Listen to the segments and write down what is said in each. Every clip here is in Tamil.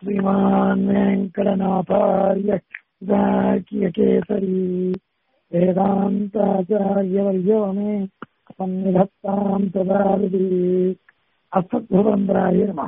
श्रीमान् वेङ्कटनाथार्य केसरी वेदान्ताचार्यवर्यो मे सन्निधत्ताम् प्रदाविधि அஸ்வத்புரம்பராய நம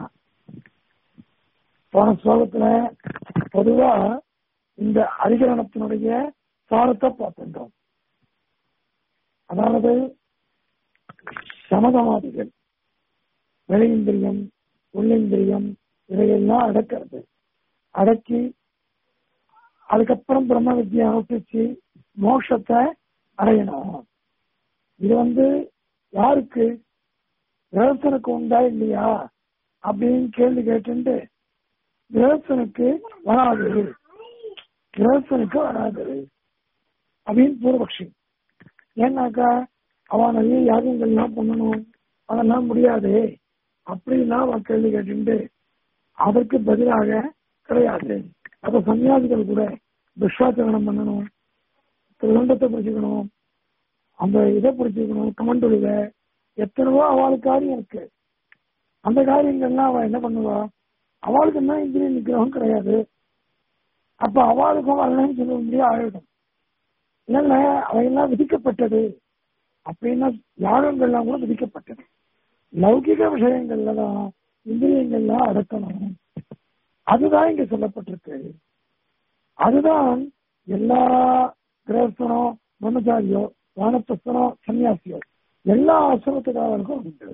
போன ஸ்லோகத்துல பொதுவா இந்த அதிகரணத்தினுடைய சாரத்தை பார்த்துட்டோம் அதாவது சமதமாதிகள் வெளியிந்திரியம் உள்ளிந்திரியம் இதையெல்லாம் அடக்கிறது அடக்கி அதுக்கப்புறம் பிரம்ம வித்தியை அனுப்பிச்சு மோட்சத்தை அடையணும் இது வந்து யாருக்கு கிரகஸ்தனுக்கு உண்டா இல்லையா அப்படின்னு கேள்வி கேட்டு கிரகஸ்தனுக்கு வராது கிரகஸ்தனுக்கு வராது அப்படின்னு பூர்வபக்ஷி ஏன்னாக்கா அவன் நிறைய யாகங்கள்லாம் பண்ணணும் அதெல்லாம் முடியாது அப்படின்னா அவன் கேள்வி கேட்டு அதற்கு பதிலாக கிடையாது அப்ப சன்னியாசிகள் கூட துஷ்டாச்சரணம் பண்ணணும் திருவண்டத்தை பிடிச்சிக்கணும் அந்த இதை பிடிச்சிக்கணும் கமண்டொழில எத்தனவோ அவளுக்கு காரியம் இருக்கு அந்த காரியங்கள்லாம் அவ என்ன பண்ணுவா அவளுக்கு தான் இந்திரிய நிகிரகம் கிடையாது அப்ப அவளுக்கும் வரலன்னு சொல்ல முடியாது ஆயிடும் இல்ல அவையெல்லாம் விதிக்கப்பட்டது அப்படின்னா யாகங்கள்லாம் கூட விதிக்கப்பட்டது லௌகிக விஷயங்கள்ல தான் இந்திரியங்கள்லாம் அடக்கணும் அதுதான் இங்க சொல்லப்பட்டிருக்கு அதுதான் எல்லா கிரகஸ்தனோ பிரம்மச்சாரியோ வானப்பஸ்தனோ சன்னியாசியோ எல்லா ஆசிரமத்துக்காரருக்கும் உண்டு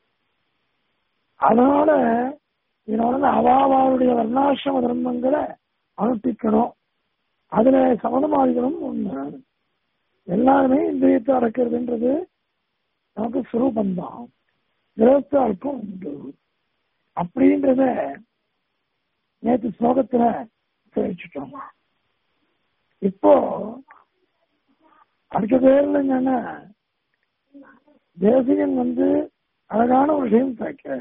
அதனால இதனால அவாவாவுடைய வர்ணாசிரம தர்மங்களை அனுஷ்டிக்கணும் அதுல சமதமாதிகளும் ஒண்ணு எல்லாருமே இந்திரியத்தை அடக்கிறதுன்றது நமக்கு சுரூபந்தான் கிரகத்தாருக்கும் உண்டு அப்படின்றத நேற்று ஸ்லோகத்துல தெரிவிச்சுட்டோம் இப்போ அதுக்கு பேர்ல என்னன்னா தேசிகன் வந்து அழகான ஒரு விஷயம் சேர்க்கிற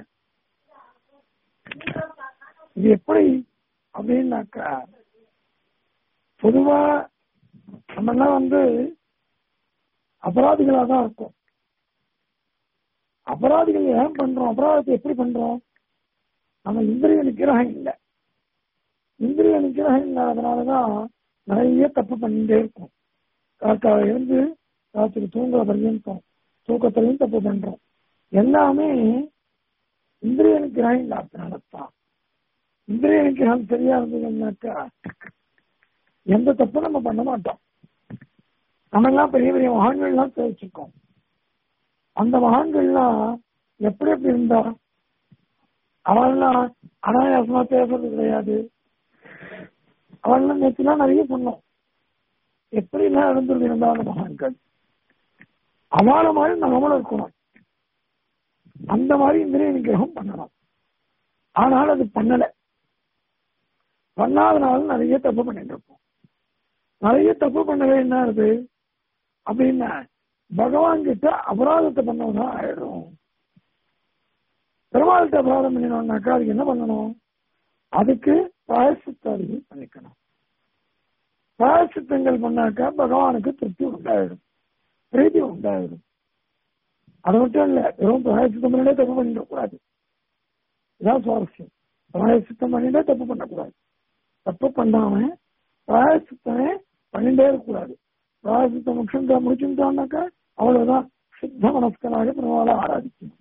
இது எப்படி அப்படின்னாக்கா பொதுவா நம்ம எல்லாம் வந்து அபராதிகளா தான் இருக்கும் அபராதிகள் ஏன் பண்றோம் அபராதத்தை எப்படி பண்றோம் நம்ம இந்திரிய நிக்கிரகம் இல்லை இந்திரிய நிக்கிரகம் இல்லாதனாலதான் நிறைய தப்பு பண்ணிட்டே இருக்கும் காக்கால இருந்து ராத்திரி தூங்குற பர்யந்தம் தூக்கத்திலையும் தப்பு பண்றோம் எல்லாமே இந்திரிய நிக்கிரகம் இல்லாதனாலதான் இந்திரிய நிக்கிரகம் சரியா இருந்ததுன்னாக்கா எந்த தப்பும் நம்ம பண்ண மாட்டோம் நம்ம எல்லாம் பெரிய பெரிய மகான்கள்லாம் தெரிவிச்சிருக்கோம் அந்த மகான்கள்லாம் எப்படி எப்படி இருந்தா அவள்லாம் அனாயாசமா பேசுறது கிடையாது அவள்லாம் நேற்றுலாம் நிறைய சொன்னோம் எப்படி எல்லாம் இருந்தது இருந்தாலும் மகான்கள் அவள மாதிரி நம்மளும் இருக்கணும் அந்த மாதிரி இந்திரிய நிகிரகம் பண்ணணும் ஆனால் அது பண்ணல பண்ணாதனால நிறைய தப்பு பண்ணிட்டு இருப்போம் நிறைய தப்பு பண்ணவே என்ன ஆகுது அப்படின்னா பகவான் கிட்ட அபராதத்தை பண்ணவனா ஆயிடும் பெருமாள்கிட்ட அபராதம் பண்ணினோம்னாக்கா அதுக்கு என்ன பண்ணணும் அதுக்கு பிராயசித்தாதிகள் பண்ணிக்கணும் பிராயசித்தங்கள் பண்ணாக்கா பகவானுக்கு திருப்தி உண்டாயிடும் பிரீதி உண்டாயிடும் அது மட்டும் இல்ல வெறும் பிராயசித்தம் பண்ணிட்டே தப்பு பண்ணிட கூடாது இதான் சுவாரஸ்யம் பிராயசித்தம் பண்ணிட்டே தப்பு பண்ணக்கூடாது தப்பு பண்ணாம பிராயசித்தமே பண்ணிட்டே இருக்கக்கூடாது பிராயசித்தம் முக்கியம் முடிச்சுட்டான்னாக்கா அவ்வளவுதான் சித்த மனஸ்கனாக பெருமாளை ஆராதிக்கணும்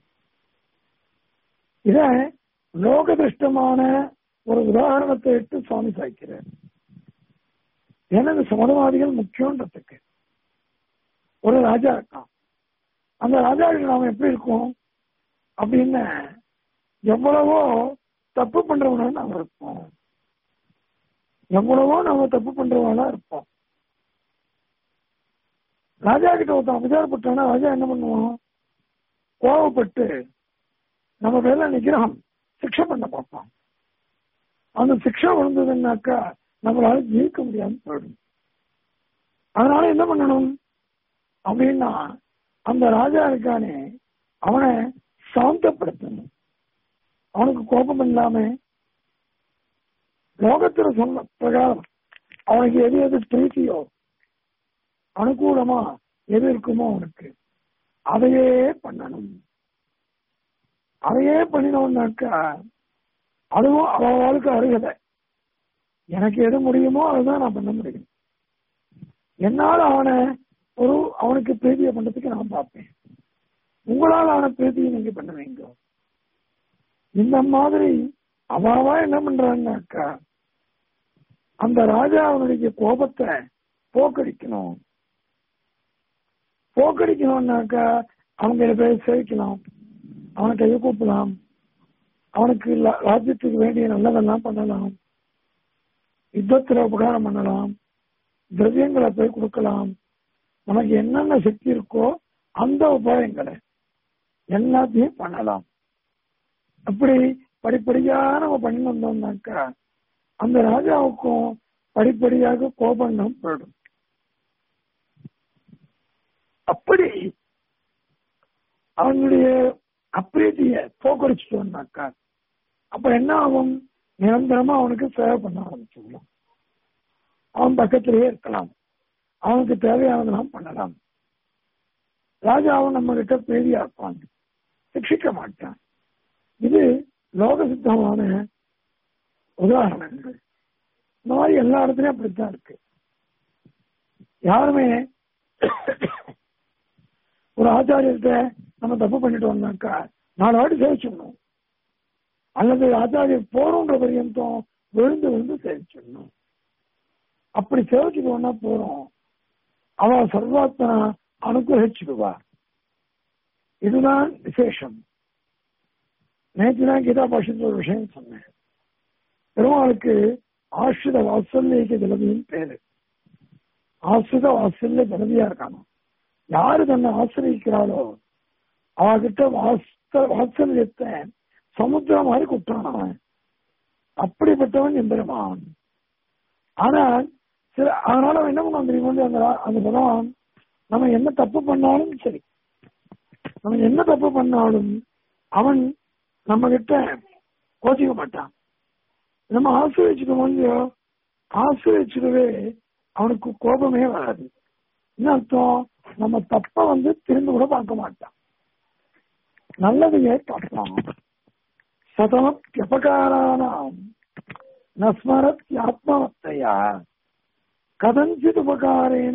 இத லோக திருஷ்டமான ஒரு உதாரணத்தை எடுத்து சுவாமி சாய்க்கிறார் ஏன்னா இந்த சமதவாதிகள் முக்கியன்றதுக்கு ஒரு ராஜா இருக்கான் அந்த ராஜாவுக்கு நாம எப்படி இருக்கோம் அப்படின்னு எவ்வளவோ தப்பு பண்றவனா நாம இருப்போம் எவ்வளவோ நாம தப்பு பண்றவனா இருப்போம் ராஜா கிட்ட ஒருத்தன் விசாரப்பட்டானா ராஜா என்ன பண்ணுவான் கோவப்பட்டு நம்ம மேல நிகிரகம் சிக்ஷை பண்ண பார்ப்பான் அந்த சிக்ஷை விழுந்ததுன்னாக்கா நம்மளால ஜீவிக்க முடியாம போயிடும் அதனால என்ன பண்ணணும் அப்படின்னா அந்த ராஜா இருக்கானே அவனை சாந்தப்படுத்தணும் அவனுக்கு கோபம் இல்லாம லோகத்துல சொன்ன பிரகாரம் அவனுக்கு எது எது பிரீத்தியோ அனுகூலமா எது இருக்குமோ அவனுக்கு அதையே பண்ணணும் அதையே பண்ணினோம்னாக்கா அதுவும் அவளுக்கு அருகதை எனக்கு எது முடியுமோ அதுதான் நான் பண்ண முடியும் என்னால் அவனை ஒரு அவனுக்கு பிரீதியை பண்றதுக்கு நான் பார்ப்பேன் உங்களால் அவனை பிரீதியை நீங்க பண்ணுவீங்க இந்த மாதிரி அவாவா என்ன பண்றாங்கனாக்கா அந்த ராஜா அவனுடைய கோபத்தை போக்கடிக்கணும் போக்கடிக்கணும்னாக்கா அவங்க போய் சேவிக்கலாம் அவனை கையை கூப்பலாம் அவனுக்கு ராஜ்யத்துக்கு வேண்டிய நல்லதெல்லாம் பண்ணலாம் யுத்தத்துல உபகாரம் பண்ணலாம் திரவியங்களை போய் கொடுக்கலாம் நமக்கு என்னென்ன சக்தி இருக்கோ அந்த உபாயங்களை எல்லாத்தையும் பண்ணலாம் அப்படி படிப்படியா நம்ம பண்ணி வந்தோம்னாக்கா அந்த ராஜாவுக்கும் படிப்படியாக கோபம் போயிடும் அப்படி அவனுடைய அப்பிரீதிய போக்கடிச்சிட்டோம்னாக்கா அப்ப என்ன ஆகும் நிரந்தரமா அவனுக்கு சேவை பண்ண ஆரம்பிச்சிடலாம் அவன் பக்கத்திலேயே இருக்கலாம் அவனுக்கு தேவையானதெல்லாம் பண்ணலாம் ராஜாவும் நம்ம கிட்ட பேதியா இருப்பான் சிக்ஷிக்க மாட்டான் இது லோக சித்தமான உதாரணங்கள் இந்த மாதிரி எல்லா இடத்துலயும் அப்படித்தான் இருக்கு யாருமே ஒரு ஆச்சாரியத்தை நம்ம தப்பு பண்ணிட்டு வந்தாக்கா நாலு வாட்டி சேவிச்சிடணும் அல்லது ஆச்சாரியர் போறோன்ற பரியந்தம் விழுந்து விழுந்து சேவிச்சிடணும் அப்படி சேவிச்சுக்கோன்னா போறோம் அவ சர்வாத்மனா அனுகிரகிச்சுடுவா இதுதான் விசேஷம் நேற்று தான் கீதா பாஷத்துல ஒரு விஷயம் சொன்னேன் பெருமாளுக்கு ஆசிரித வாத்சல்யக்கு ஜலதியின் பேரு ஆசிரித வாத்சல்ய ஜலதியா இருக்கானோ யாரு தன்னை ஆசிரியிக்கிறாளோ அவகிட்ட வாஸ்த வாத்சல்யத்தை சமுத்திரம் மாதிரி குட்டான் அவன் அப்படிப்பட்டவன் எம்பெருமான் ஆனால் சில அதனால அவன் என்ன பண்ணுவான் தெரியுமா அந்த அந்த பகவான் நம்ம என்ன தப்பு பண்ணாலும் சரி நம்ம என்ன தப்பு பண்ணாலும் அவன் நம்ம கிட்ட கோச்சிக்க மாட்டான் நம்ம ஆசிரியச்சுக்கோம் இல்லையோ ஆசிரியச்சுக்கவே அவனுக்கு கோபமே வராது என்ன அர்த்தம் நம்ம தப்ப வந்து திரும்ப கூட பார்க்க மாட்டான் நல்லதையே பார்ப்பான் சதமப்பியபகாரானாம் நஸ்மரத் ஆத்மவத்தையா கதஞ்சித் உபகாரேன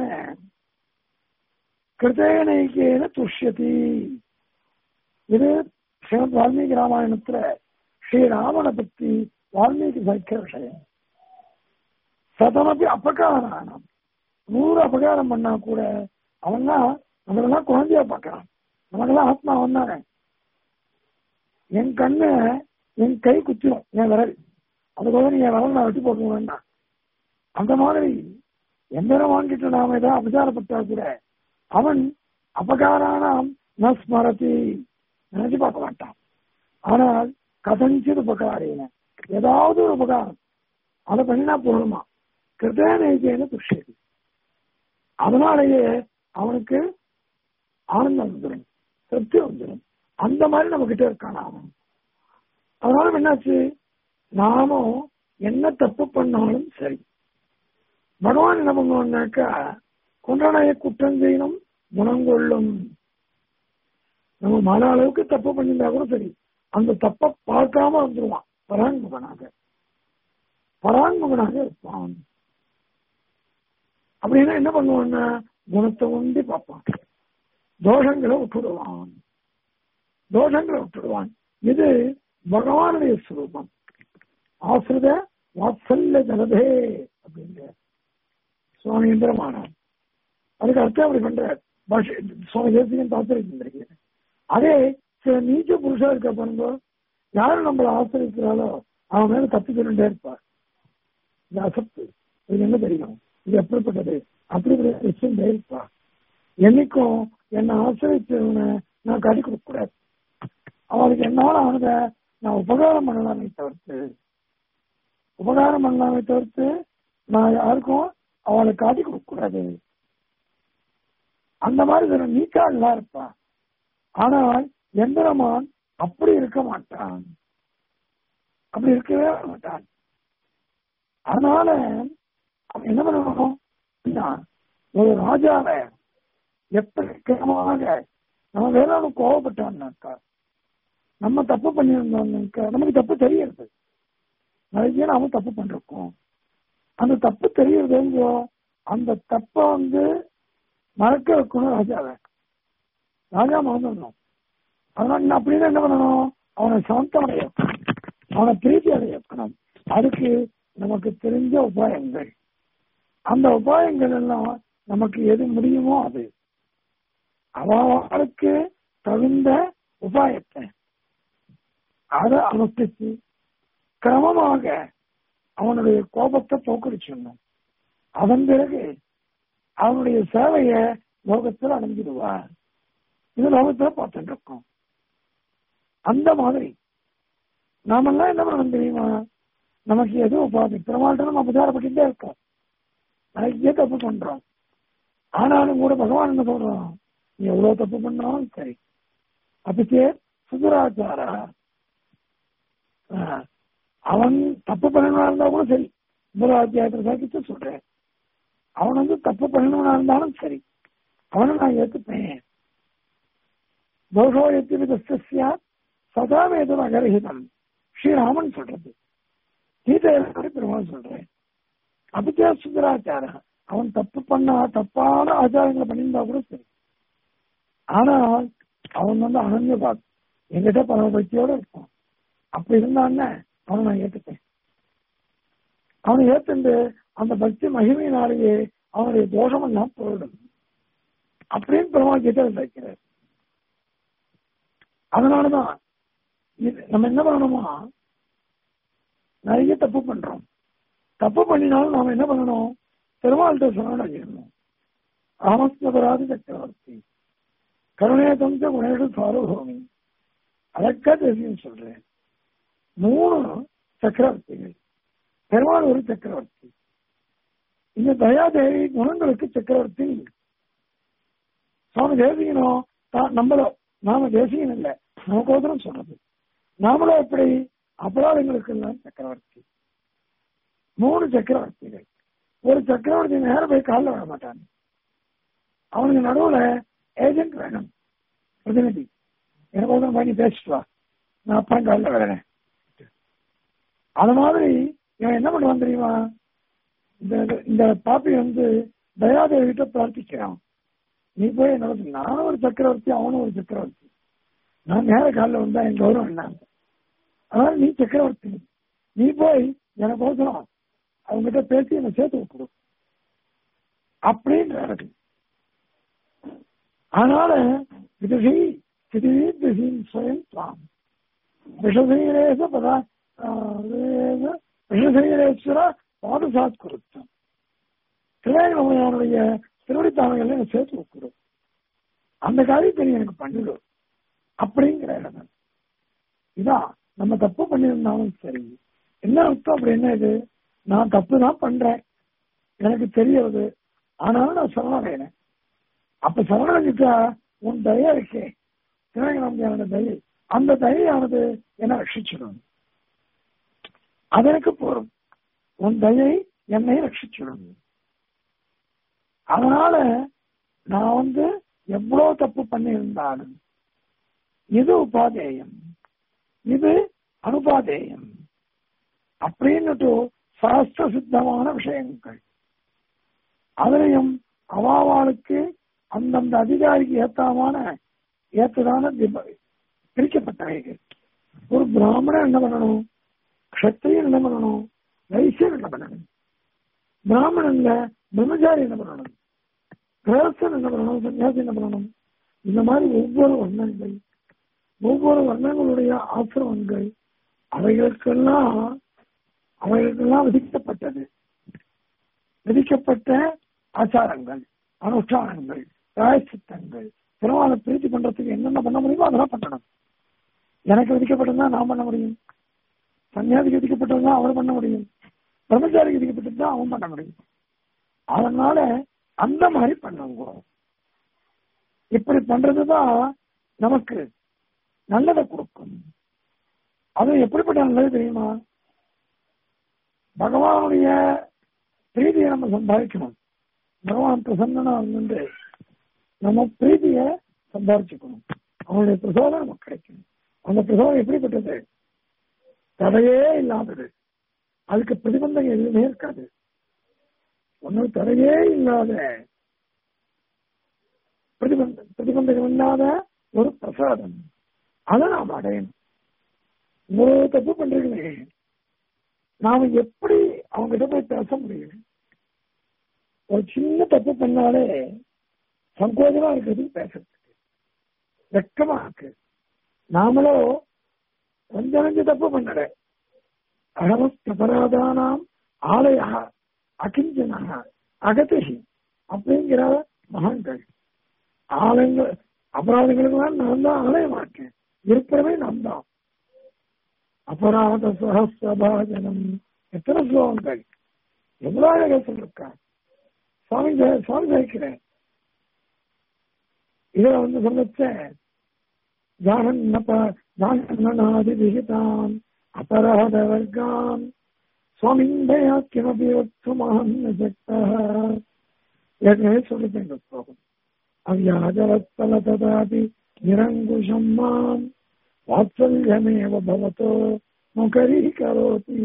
கிருதேனைக்கேன துஷ்யதி இது ஸ்ரீமத் வால்மீகி ராமாயணத்துல ஸ்ரீராமனை பத்தி வால்மீகி சைக்கிற விஷயம் சதமப்பி அபகாரானம் நூறு அபகாரம் பண்ணா கூட அவன்னா நம்மளெல்லாம் குழந்தையா பார்க்கறான் நமக்கெல்லாம் ஆத்மா வந்தானே என் கண்ணு என் கை குத்திரும் என் விரல் அதுக்காக நீ என் விரல் நான் வெட்டி போட்டு வேண்டாம் அந்த மாதிரி எந்த வாங்கிட்டு நாம ஏதாவது அபச்சாரப்பட்டா கூட அவன் அபகாரானாம் ந ஸ்மரதி நினைச்சு பார்க்க மாட்டான் ஆனால் கதஞ்சித் உபகாரேன ஏதாவது ஒரு உபகாரம் அதை பண்ணினா போகணுமா கிருதேனேஜேன துஷ்யது அதனாலேயே அவனுக்கு ஆனந்தம் வந்துடும் திருப்தி வந்துடும் அந்த மாதிரி நம்ம கிட்ட இருக்கான் அவன் அதனால என்னாச்சு நாமும் என்ன தப்பு பண்ணாலும் சரி பகவான் என்ன பண்ணுவான்னாக்கா கொண்டாடைய குற்றம் செய்யணும் குணம் கொள்ளும் நம்ம மன அளவுக்கு தப்பு பண்ணியிருந்தா கூட சரி அந்த தப்பை பார்க்காம வந்துருவான் பரான்முகனாக பரான்முகனாக இருப்பான் அப்படின்னா என்ன பண்ணுவான்னா குணத்தை ஒண்டி பார்ப்பான் தோஷங்களை விட்டுடுவான் தோஷங்களை விட்டுடுவான் இது பகவானுடைய ஸ்வரூபம் ஆசிரித வாத்சல்ய ஜலதே அப்படிங்கிற சுவாமி இந்திரமானார் அதுக்கு அர்த்தம் அப்படி பண்ற பாஷை சுவாமி தேசிகன் தாத்திரிக்க அதே சில நீச்ச புருஷா இருக்க பாருங்க யாரு நம்மளை ஆசிரிக்கிறாளோ அவன் மேல தப்பி சொல்லிட்டே இருப்பார் இந்த அசத்து இது என்ன தெரியும் இது எப்படிப்பட்டது அப்படி வச்சுட்டே இருப்பா என்னைக்கும் என்னை ஆசிரியச்சவனை நான் காட்டி கொடுக்க கூடாது அவளுக்கு என்னால ஆனத நான் உபகாரம் பண்ணலாமே தவிர்த்து உபகாரம் பண்ணலாமே தவிர்த்து நான் யாருக்கும் அவளை காட்டி கொடுக்க கூடாது அந்த மாதிரி சில நீக்கா நல்லா இருப்பா ஆனால் எந்திரமான் அப்படி இருக்க மாட்டான் அப்படி இருக்கவே மாட்டான் அதனால அவன் என்ன பண்ணணும் ஒரு ராஜாவை எப்படி கிரமமாக நம்ம வேளாண் கோவப்பட்டான்னாக்கா நம்ம தப்பு பண்ணியிருந்தோம்னாக்கா நமக்கு தப்பு தெரியுது நிறைய நாம தப்பு பண்ணிருக்கோம் அந்த தப்பு தெரியறது எங்கோ அந்த தப்ப வந்து மறக்க வைக்கணும் ராஜாவை ராஜா மறந்துடணும் அதனால என்ன அப்படின்னு என்ன பண்ணணும் அவனை சாந்தம் அடைய வைக்கணும். அவனை பிரீத்தி அடைய வைக்கணும் அதுக்கு நமக்கு தெரிஞ்ச உபாயங்கள் அந்த உபாயங்கள் எல்லாம் நமக்கு எது முடியுமோ அது அவளுக்கு தகுந்த உபாயத்தை அதை அனுஷ்டிச்சு கிரமமாக அவனுடைய கோபத்தை போக்கடிச்சிடணும் அதன் பிறகு அவனுடைய சேவையை லோகத்தில் அடைஞ்சிடுவார் இது லோகத்துல பார்த்துட்டு இருக்கோம் அந்த மாதிரி நாமெல்லாம் என்ன பண்ணணும் தெரியுமா நமக்கு எது உபாதி பெருமாள்கிட்ட நம்ம உபச்சாரப்பட்டுட்டே இருக்கோம் நிறைய தப்பு பண்றோம் ஆனாலும் கூட பகவான் என்ன சொல்றான் நீ எவ்வளவு தப்பு பண்ணாலும் சரி அப்பச்சே சுதராச்சாரா ஆஹ், அவன் தப்பு பண்ணணும்னா இருந்தா கூட சரி முதல் அத்தியாயத்தில் சாக்கிட்டு சொல்றேன் அவன் வந்து தப்பு பண்ணணும்னா இருந்தாலும் சரி அவனை நான் ஏத்துப்பேன் தோஷோ எத்திவிதஸ்தியா சதா வேதம் அகரஹிதம் ஸ்ரீராமன் சொல்றது கீதையில பெருமாள் சொல்றேன் அபிஜா சுந்தராச்சார அவன் தப்பு பண்ணா தப்பான ஆச்சாரங்களை பண்ணியிருந்தா கூட சரி ஆனால் அவன் வந்து அனன்யபாத் என்கிட்ட பரமபக்தியோட இருப்பான் அப்படி இருந்தான்னு அவனை நான் ஏத்துப்பேன் அவனை ஏத்துண்டு அந்த பக்தி மகிமையினாலேயே அவனுடைய தோஷம் எல்லாம் போயிடும் அப்படின்னு பெருமாள் கீதை வைக்கிறார் அதனாலதான் இது நம்ம என்ன பண்ணணுமா நிறைய தப்பு பண்றோம் தப்பு பண்ணினாலும் நாம என்ன பண்ணணும் பெருமாள்கிட்ட சரணடையணும் அகமஸ்மபராதி சக்கரவர்த்தி கருணேதம் குணேஷு சார்வபௌமி அதற்கா தெரியும் சொல்றேன் மூணு சக்கரவர்த்திகள் பெருமாள் ஒரு சக்கரவர்த்தி இந்த தயாதேவி குணங்களுக்கு சக்கரவர்த்தி சுவாமி தேசிகனும் தான் நம்மளோ நாம தேசிகன் இல்ல நமக்கோதரம் சொல்றது நாமளும் எப்படி அபராதங்களுக்கு எல்லாம் சக்கரவர்த்தி மூணு சக்கரவர்த்திகள் ஒரு சக்கரவர்த்தி நேரம் போய் காலில் விட மாட்டாங்க அவனுக்கு நடுவுல ஏஜென்ட் வேணும் பிரதிநிதி எனக்கு ஒன்றும் பண்ணி பேசிட்டு வா நான் அப்புறம் காலில் விடுறேன் அது மாதிரி இவன் என்ன பண்ணுவான் தெரியுமா இந்த இந்த பாப்பி வந்து தயாதேவி கிட்ட பிரார்த்திக்கிறான் நீ போய் என்ன நானும் ஒரு சக்கரவர்த்தி அவனும் ஒரு சக்கரவர்த்தி நான் நேர காலில் வந்தா என் கௌரவம் என்ன அதனால நீ சக்கரவர்த்தி நீ போய் எனக்கு அவசரம் அவங்ககிட்ட பேசி என்னை சேர்த்து விட்டுரு அப்படின்னு நடக்குது அதனால விதுஷி சிதிவி திசீன் ஸ்வயம் துவாம் விஷசீரேச பதா விஷசீரேஸ்வர பாதுசாத் குருத்தம் திருவேங்கடமையானுடைய திருவடித்தாமைகள் என்னை சேர்த்து விட்டுரு அந்த காரியத்தை நீ எனக்கு பண்ணிடு அப்படிங்கிற இடம் இதான் நம்ம தப்பு பண்ணியிருந்தாலும் சரி என்ன அர்த்தம் அப்படி என்ன இது நான் தப்பு தான் பண்றேன் எனக்கு தெரியாது ஆனாலும் நான் சரணடைறேன் அப்ப சரணடைஞ்சிட்டா உன் தயா இருக்கே திருவேங்கடாமையான தயை அந்த தயையானது என்ன ரட்சிச்சிடும் அது எனக்கு போரும் உன் தயை என்னை ரட்சிச்சிடும் அதனால நான் வந்து எவ்வளவு தப்பு பண்ணியிருந்தாலும் இது உபாதேயம் இது அனுபாதேயம் அப்படின்னுட்டு சாஸ்திர சித்தமான விஷயங்கள் அதுலயும் அவாவாளுக்கு அந்தந்த அதிகாரிக்கு ஏத்தாமான ஏற்றதான பிரிக்கப்பட்டவைகள் ஒரு பிராமணன் என்ன பண்ணணும் கஷத்திரியன் என்ன பண்ணணும் வைசியன் என்ன பண்ணணும் பிராமணன்ல பிரம்மச்சாரி என்ன பண்ணணும் கிரகஸ்தன் என்ன பண்ணணும் சன்னியாசி என்ன பண்ணணும் இந்த மாதிரி ஒவ்வொரு வர்ணங்கள் ஒவ்வொரு வர்ணங்களுடைய ஆசிரமங்கள் அவைகளுக்கெல்லாம் அவைகளுக்கெல்லாம் விதிக்கப்பட்டது விதிக்கப்பட்ட ஆச்சாரங்கள் அனுஷ்டானங்கள் பிராயசித்தங்கள் திருமண பிரீத்தி பண்றதுக்கு என்னென்ன பண்ண முடியுமோ அதெல்லாம் பண்ணணும் எனக்கு விதிக்கப்பட்டதுதான் நான் பண்ண முடியும் சன்னியாசிக்கு விதிக்கப்பட்டதுதான் அவர் பண்ண முடியும் பிரம்மச்சாரிக்கு விதிக்கப்பட்டதுதான் அவன் பண்ண முடியும் அதனால அந்த மாதிரி பண்ணுங்க இப்படி பண்றதுதான் நமக்கு நல்லதை கொடுக்கும் அது எப்படிப்பட்ட நல்லது தெரியுமா பகவானுடைய பிரீதியை நம்ம சம்பாதிக்கணும் பகவான் பிரசன்னா வந்து நம்ம பிரீதிய சம்பாதிச்சுக்கணும் அவனுடைய பிரசோதம் நமக்கு கிடைக்கும் அந்த பிரசோதம் எப்படிப்பட்டது தடையே இல்லாதது அதுக்கு பிரதிபந்தம் எதுவுமே இருக்காது ஒன்னும் தடையே இல்லாத பிரதிபந்தம் பிரதிபந்தகம் இல்லாத ஒரு பிரசாதம் அதை நாம் அடையணும் ஒரு தப்பு பண்றீங்களே நாம எப்படி அவங்க கிட்ட போய் பேச முடியும் ஒரு சின்ன தப்பு பண்ணாலே சங்கோஜமா இருக்கிறது பேசுறதுக்கு வெக்கமா இருக்கு நாமளோ கொஞ்சம் கொஞ்சம் தப்பு பண்ணல அகமஸ்தபராதானாம் ஆலய அகிஞ்சனா அகதிஷி அப்படிங்கிற மகான்கள் ஆலயங்கள் அபராதங்களுக்கெல்லாம் நான் தான் ஆலயமாக்கேன் இருக்கிறவே நான் தான் அபராத சகசிரபாஜனம் எத்தனை ஸ்லோகங்கள் எவ்வளவு அழகா சொல்லிருக்கார் சுவாமி ஜெய- சுவாமி ஜெயிக்கிறேன் இதுல வந்து சொல்லச்ச ஜானநாதி விகிதாம் அபராத வர்க்காம் சுவாமிந்தயா கிமபி வக்துமஹம் ந சக்தः ஏற்கனவே சொல்லிட்டேன் இந்த ஸ்லோகம் அவ்யாஜவத்சல ததாபி நிரங்குஷம் மாம் வாத்சல்யமேவ பவதோ முகரி கரோதி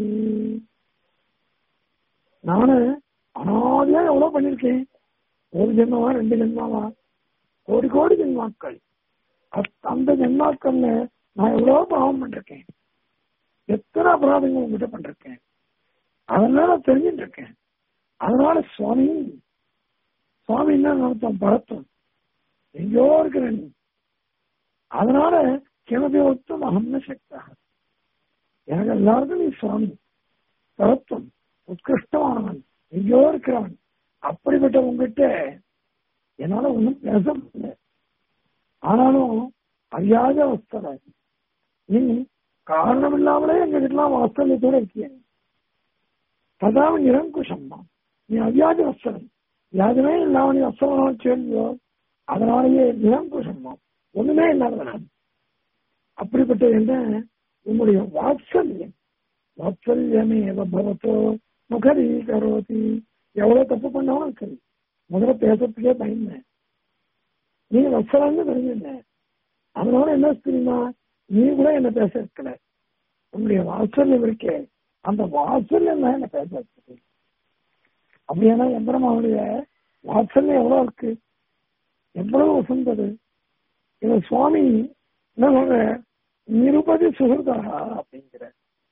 நானு அனாதியா எவ்வளவு பண்ணிருக்கேன் ஒரு ஜென்மவா ரெண்டு ஜென்மாவா கோடி கோடி ஜென்மாக்கள் அத்- அந்த ஜென்மாக்கள்ல நான் எவ்வளவு பாவம் பண்ணிருக்கேன் எத்தனை அபராதங்கள் உங்ககிட்ட பண்ணிருக்கேன் அதெல்லாம் நான் தெரிஞ்சுட்டு இருக்கேன் அதனால சுவாமி சுவாமி என்ன நடத்தம் பரத்தம் எங்கேயோ இருக்கிற நீ அதனால கிமபி ஒத்தும் அகம்ன சக்தா எனக்கு எல்லாருக்கும் நீ சுவாமி பரத்தம் உத்கிருஷ்டமானவன் எங்கேயோ இருக்கிறவன் அப்படிப்பட்ட உங்ககிட்ட என்னால ஒண்ணும் பேச முடியல ஆனாலும் அறியாத அவஸ்தை நீ காரணம் இல்லாமலே எங்க வீட்டுலாம் வாஸ்தவத்தோட இருக்கிய ததாவும் நிரங்குஷம் தான் நீ அவ்யாஜ வஸ்தவன் யாருமே இல்லாம நீ வஸ்தவனாக சேர்ந்தியோ அதனாலேயே நிரங்குஷம் தான் ஒண்ணுமே இல்லாதவன் அப்படிப்பட்ட என்ன உன்னுடைய வாத்சல்யம் வாத்சல்யமே பவத்தோ முகரி கரோதி எவ்வளவு தப்பு பண்ணாலும் சரி முதல்ல பேசுறதுக்கே பயந்தேன் நீ வசலான்னு தெரிஞ்சிருந்தேன் அதனால என்ன தெரியுமா நீ கூட என்ன பேச இருக்கல உன்னுடைய வாத்சல்யம் இருக்கே அந்த வாத்சல்யம் தான் என்ன பேச இருக்குது அப்படியானா எம்பரமாவுடைய வாத்சல்யம் எவ்வளவு இருக்கு எவ்வளவு வசந்தது இந்த சுவாமி என்ன சொல்ற நிருபதி சுகதா அப்படிங்கிற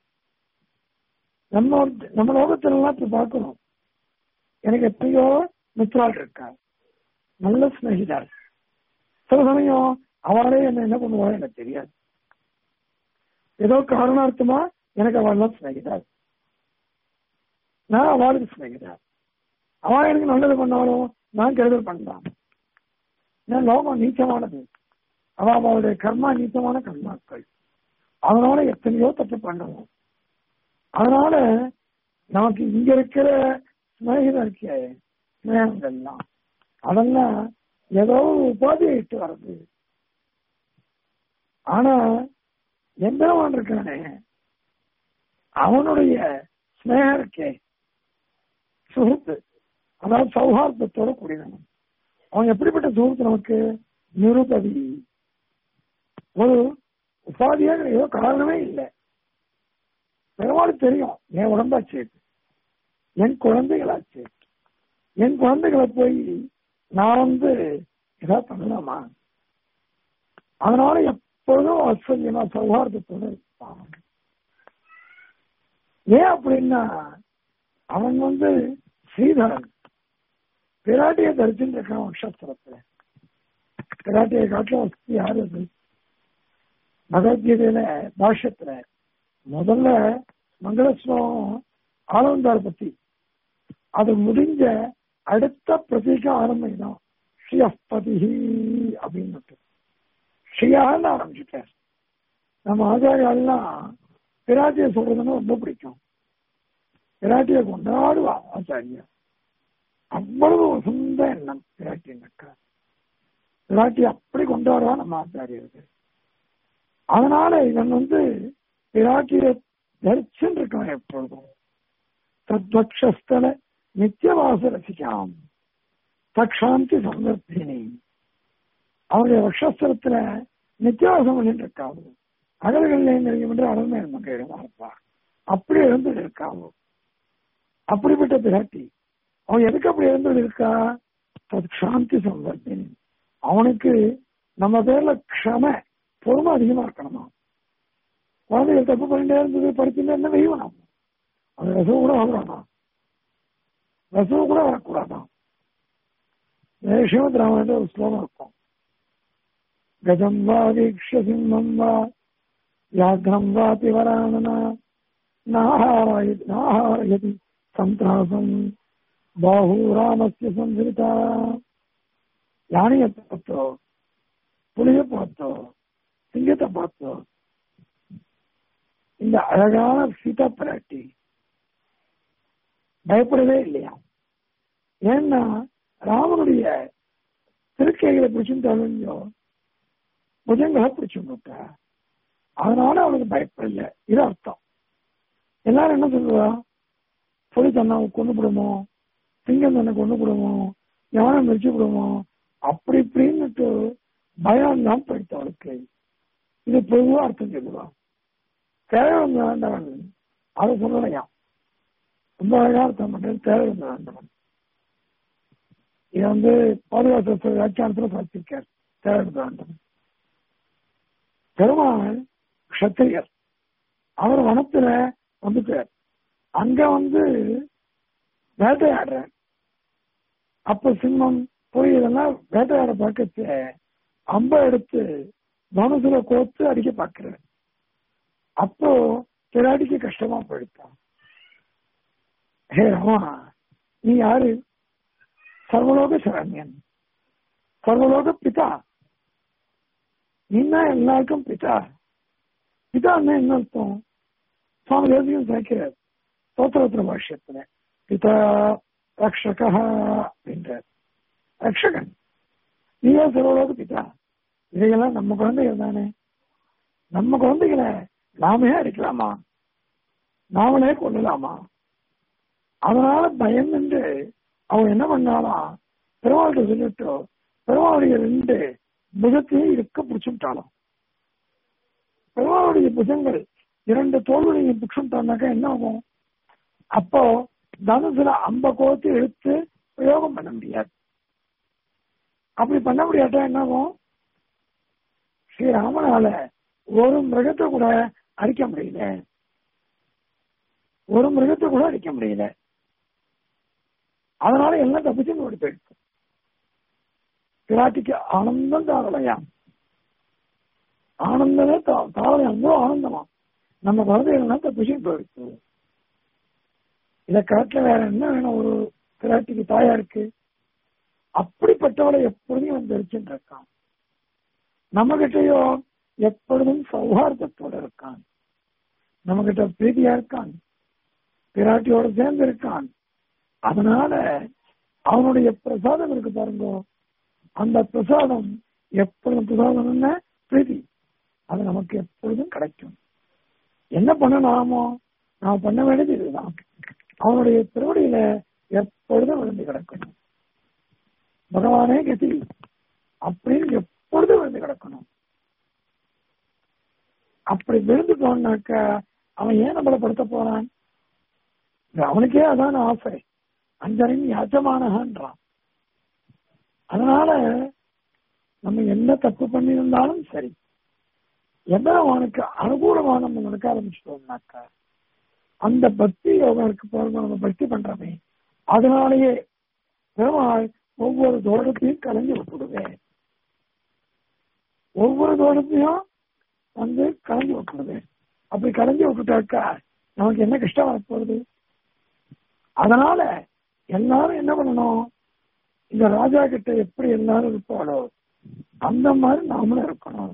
நம்ம நம்ம லோகத்துல எல்லாம் இப்ப பார்க்கணும் எனக்கு எப்பயோ மித்ரால் இருக்கா நல்ல சிநேகிதார் சில சமயம் அவளே என்ன என்ன பண்ணுவா எனக்கு தெரியாது ஏதோ காரணார்த்தமா எனக்கு அவள் சிநேகிதார் நான் அவளுக்கு சிநேகிதார் அவன் எனக்கு நல்லது பண்ணாலும் நான் கெடுதல் பண்ணலாம் ஏன் லோகம் நீச்சமானது அவ அவளுடைய கர்மா நீச்சமான கர்மாக்கள் அதனால எத்தனையோ தப்பு பண்ணுவோம் அதனால நமக்கு இங்க இருக்கிற சிநேகிதம் இருக்கே ஸ்நேகங்கள்லாம் அதெல்லாம் ஏதோ ஒரு உபாதியை இட்டு வருது ஆனா எந்தவன் இருக்கானே அவனுடைய ஸ்னேகம் இருக்கே சுகத்து அதாவது சௌஹார்தத்தோட கூடியவன் அவன் எப்படிப்பட்ட சுகத்து நமக்கு நிருபதி ஒரு உபாதியாக ஏதோ காரணமே இல்லை பெருமாள் தெரியும் என் உடம்பாச்சு என் குழந்தைகளாச்சு என் குழந்தைகளை போய் நான் வந்து ஏதாவது பண்ணலாமா அதனால எப்பொழுதும் வாத்சல்யமா சௌஹார்தத்தோட இருப்பான் ஏன் அப்படின்னா அவன் வந்து ஸ்ரீதரன் பிராட்டியை தரிச்சுட்டு இருக்கான் நட்சத்திரத்துல பிராட்டியை காட்டிலும் வசதி யாரு அது பகவத்கீதையில பாஷ்யத்துல முதல்ல மங்களஸ்லோகம் ஆனந்தார் பத்தி அது முடிஞ்ச அடுத்த பிரதீகம் ஆரம்பம் தான் ஸ்ரீயப்பதி அப்படின்னு ஸ்ரீயான்னு ஆரம்பிச்சுட்டார் நம்ம ஆச்சாரியாலாம் பிராட்டிய சொல்றதுன்னு ரொம்ப பிடிக்கும் பிராட்டிய கொண்டாடுவா ஆச்சாரியா அவ்வளவு சொந்த எண்ணம் பிராட்டியங்கக்கா பிராட்டி அப்படி கொண்டாடுவா நம்ம ஆச்சாரியருக்கு அதனால இவன் வந்து பிராட்டிய தரிச்சுன்னு இருக்கான் எப்பொழுதும் தத்வக்ஷஸ்தல நித்தியவாச ரசிக்காம் தக்ஷாந்தி சந்தர்ப்பினி அவருடைய வக்ஷஸ்தலத்துல நித்தியவாசம் பண்ணிட்டு இருக்காவு அகல்கள் நிறைய அருமை நமக்கு இருப்பா அப்படி இருந்து இருக்காவு அப்படிப்பட்ட பிராட்டி அவன் எதுக்கு அப்படி இருந்தது இருக்கா தத் சாந்தி சம்பத்தின் அவனுக்கு நம்ம பேர்ல க்ஷம பொறுமை அதிகமா இருக்கணுமா குழந்தைகள் தப்பு பண்ணிட்டே இருந்தது படிச்சுட்டு என்ன வெய்வனாம் அது ரசவு கூட வரக்கூடாதான் ரசவு கூட வரக்கூடாதான் ஸ்ரீமத் ராமன் ஒரு ஸ்லோகம் இருக்கும் கஜம் வா வீக்ஷ சிம்மம் வா வியாக்ரம் வா திவராணனா நாஹாரய நாஹாரயதி சந்திராசம் பாஹு ராமஸ்ய சந்திரிதா யானையை பார்த்தோ புலியை பார்த்தோ சிங்கத்தை பார்த்தோ இந்த அழகான சீதா பிராட்டி பயப்படவே இல்லையா ஏன்னா ராமனுடைய திருக்கைகளை பிடிச்சுட்டாலும் புஜங்களை பிடிச்சுட்டா அதனால அவனுக்கு பயப்படல இது அர்த்தம் எல்லாரும் என்ன சொல்லுவா புலி தன்னை கொண்டு விடுமோ சிங்கம் தன்னை கொண்டு விடுமோ யானை மிரிச்சு விடுமோ அப்படி இப்படின்னுட்டு பயம் தான் போயிடுத்து அவளுக்கு இது பொதுவா அர்த்தம் சொல்லுவான் தேவன் ஆண்டவன் அதை சொல்லலையாம் ரொம்ப அழகா அர்த்தம் பண்றது தேவன் ஆண்டவன் இது வந்து பாதுகாப்பு வியாக்கியானத்துல சாதிச்சிருக்கார் தேவன் ஆண்டவன் பெருமாள் கஷத்திரியர் அவர் வனத்துல வந்துட்டார் அங்க வந்து வேட்டையாடுறார் அப்ப சிம்மம் போய் இதெல்லாம் வேட்டையாட பார்க்கச்சு அம்ப எடுத்து தனுசுல கோத்து அடிக்க பார்க்கிறார் அப்போ பிராடிக்கு கஷ்டமா போயிடுத்தான் ஹே ராமா நீ யாரு சர்வலோக சரண்யன் சர்வலோக பிதா நீனா எல்லாருக்கும் பிதா பிதா என்ன அர்த்தம் சுவாமி தேசியம் சேர்க்கிறார் ஸ்தோத்திரத்திர பாஷ்யத்துல பிதா ரக்ஷக அப்படின்றார் ரக்ஷகன் நீயே சர்வலோக பிதா இதையெல்லாம் நம்ம குழந்தைகள் தானே நம்ம குழந்தைகளை நாமே அடிக்கலாமா நாமளே கொள்ளலாமா அதனால பயம் என்று அவன் என்ன பண்ணாலாம் பெருமாள்கிட்ட சொல்லிட்டு பெருமாளுடைய ரெண்டு புஜத்தையும் இருக்க பிடிச்சுட்டாலும் பெருமாளுடைய புஜங்கள் இரண்டு தோல்களையும் பிடிச்சுட்டானாக்கா என்ன ஆகும் அப்போ தனுசுல அம்ப கோத்து எடுத்து பிரயோகம் பண்ண முடியாது அப்படி பண்ண முடியாட்டா என்ன ஆகும் ஸ்ரீராமனால ஒரு மிருகத்தை கூட அடிக்க முடியல ஒரு மிருகத்தை கூட அடிக்க முடியல அதனால எல்லாம் தப்பிச்சு ஓடி போயிடுச்சு பிராட்டிக்கு ஆனந்தம் தாரலையாம் ஆனந்தமே தாரலை அவ்வளோ ஆனந்தமா நம்ம குழந்தைகள்லாம் தப்பிச்சு போயிடுச்சு இதை காட்டில வேற என்ன வேணும் ஒரு பிராட்டிக்கு தாயா இருக்கு அப்படிப்பட்டவளை எப்பொழுதும் வந்து தெரிச்சுட்டு இருக்கான் நம்ம கிட்டயோ எப்பொழுதும் சௌஹார்தத்தோட இருக்கான் நம்ம கிட்ட பிரீதியா இருக்கான் பிராட்டியோட சேர்ந்து இருக்கான் அதனால அவனுடைய பிரசாதம் இருக்கு பாருங்க அந்த பிரசாதம் எப்பொழுதும் பிரசாதம் என்ன பிரீதி அது நமக்கு எப்பொழுதும் கிடைக்கும் என்ன பண்ணலாமோ நான் பண்ண வேண்டியது இதுதான் அவனுடைய திருவடியில எப்பொழுதும் விழுந்து கிடக்கணும் பகவானே கதி அப்படின்னு எப்பொழுதும் விழுந்து கிடக்கணும் அப்படி விழுந்துட்டோம்னாக்க அவன் ஏன் நம்மளை படுத்த போறான் அவனுக்கே அதான ஆசை அஞ்சரின் யாச்சமானகான்றான் அதனால நம்ம என்ன தப்பு பண்ணியிருந்தாலும் சரி எந்த அவனுக்கு அனுகூலமா நம்ம நடக்க ஆரம்பிச்சிட்டோம்னாக்கா அந்த பக்தி யோகம் இருக்கு பாருங்க நம்ம பக்தி பண்றோமே அதனாலேயே பெருமாள் ஒவ்வொரு தோட்டத்தையும் கலைஞ்சு விட்டுடுவேன் ஒவ்வொரு தோட்டத்தையும் வந்து கலைஞ்சு விட்டுடுவேன் அப்படி கலைஞ்சு விட்டுட்டாக்கா நமக்கு என்ன கஷ்டம் வரப்போகுது அதனால எல்லாரும் என்ன பண்ணணும் இந்த ராஜா கிட்ட எப்படி எல்லாரும் இருப்பாளோ அந்த மாதிரி நாமளும் இருக்கணும்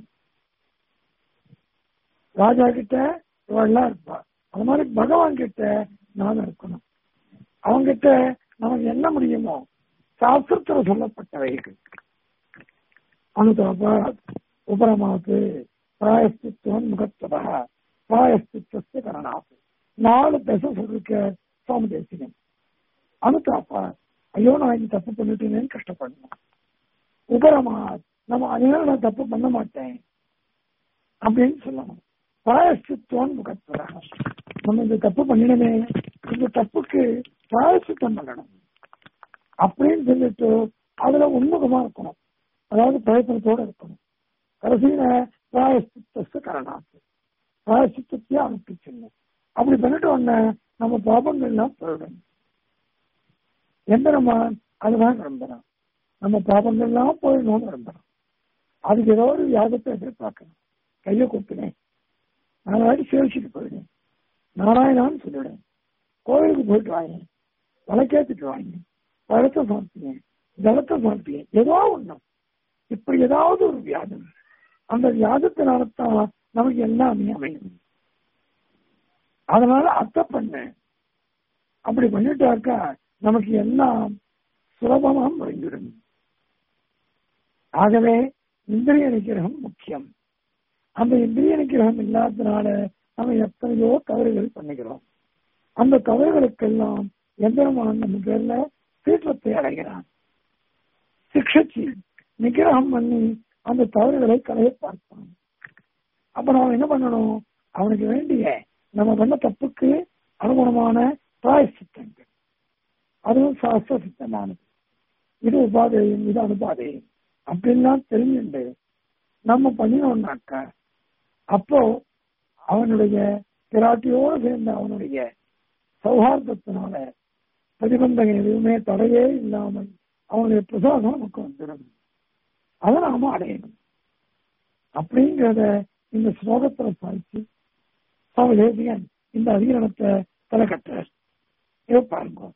ராஜா கிட்ட இவெல்லாம் இருப்பா அது மாதிரி பகவான் கிட்ட நாம இருக்கணும் அவங்கிட்ட நமக்கு என்ன முடியுமோ சாஸ்திரத்துல சொல்லப்பட்டவைகள் அனுதாபா உபரமாத்து பிராயஸ்தித்வம் முகத்ததா பிராயஸ்தித்வத்தை கரணாத்து நாலு பேச சொல்லிருக்க சுவாமி தேசிகன் அனுதாப்பா ஐயோ நான் இது தப்பு பண்ணிட்டேனேன்னு கஷ்டப்படணும் உபரமா நம்ம அதனால நான் தப்பு பண்ண மாட்டேன் அப்படின்னு சொல்லணும் பிராயஸ்தித்வம் முகத்ததா நம்ம இந்த தப்பு பண்ணிடமே இந்த தப்புக்கு பிராயசித்தம் பண்ணணும் அப்படின்னு சொல்லிட்டு அதுல உண்முகமா இருக்கணும் அதாவது பிரயத்தனத்தோட இருக்கணும் கடைசியில பிராயசித்த கரணாத்து பிராயசித்தத்தையே அனுப்பிச்சிடணும் அப்படி பண்ணிட்டு உடனே நம்ம பாபங்கள்லாம் போயிடும் எந்த நம்ம அதுதான் விரும்புறோம் நம்ம பாபங்கள்லாம் போயிடணும்னு விரும்புறோம் அதுக்கு ஏதோ ஒரு யாகத்தை எதிர்பார்க்கணும் கையை கொடுத்துனேன் நாலு வாட்டி சேவிச்சுட்டு போயிடுவேன் நாராயணான்னு சொல்லிவிடுவேன் கோவிலுக்கு போயிட்டு வாங்க வழக்கேத்துட்டு வாங்க பழத்தை சமர்ப்பிங்க ஜலத்தை சமர்ப்பிங்க ஏதோ ஒண்ணும் இப்படி ஏதாவது ஒரு வியாதம் அந்த வியாதத்தினால்தான் நமக்கு எல்லாமே அமையும் அதனால அத்தை பண்ண அப்படி பண்ணிட்டாக்கா நமக்கு எல்லாம் சுலபமா முடிஞ்சிடும் ஆகவே இந்திரிய நிகிரகம் முக்கியம் அந்த இந்திரிய நிகிரகம் இல்லாததுனால நம்ம எத்தனையோ தவறுகள் பண்ணுகிறோம் அந்த தவறுகளுக்கெல்லாம் எந்திரமான நம்ம பேர்ல சீற்றத்தை அடைகிறான் சிக்ஷிச்சு நிகிரகம் பண்ணி அந்த தவறுகளை களைய பார்ப்பான் அப்ப நாம என்ன பண்ணணும் அவனுக்கு வேண்டிய நம்ம பண்ண தப்புக்கு அனுகுணமான பிராயசித்தங்கள் அதுவும் சாஸ்திர சித்தமானது இது உபாதையும் இது அனுபாதையும் அப்படின்லாம் தெரிஞ்சுண்டு நம்ம பண்ணினோம்னாக்கா அப்போ அவனுடைய பிராட்டியோடு சேர்ந்த அவனுடைய சௌஹார்தத்தினால பிரதிபந்தகம் எதுவுமே தடையே இல்லாமல் அவனுடைய பிரசாதம் நமக்கு வந்துடும் அதை நாம அடையணும் அப்படிங்கிறத இந்த ஸ்லோகத்துல சாதிச்சு சுவாமி தேசியன் இந்த அதிகரணத்தை தலை கட்டுறார் இதை பாருங்க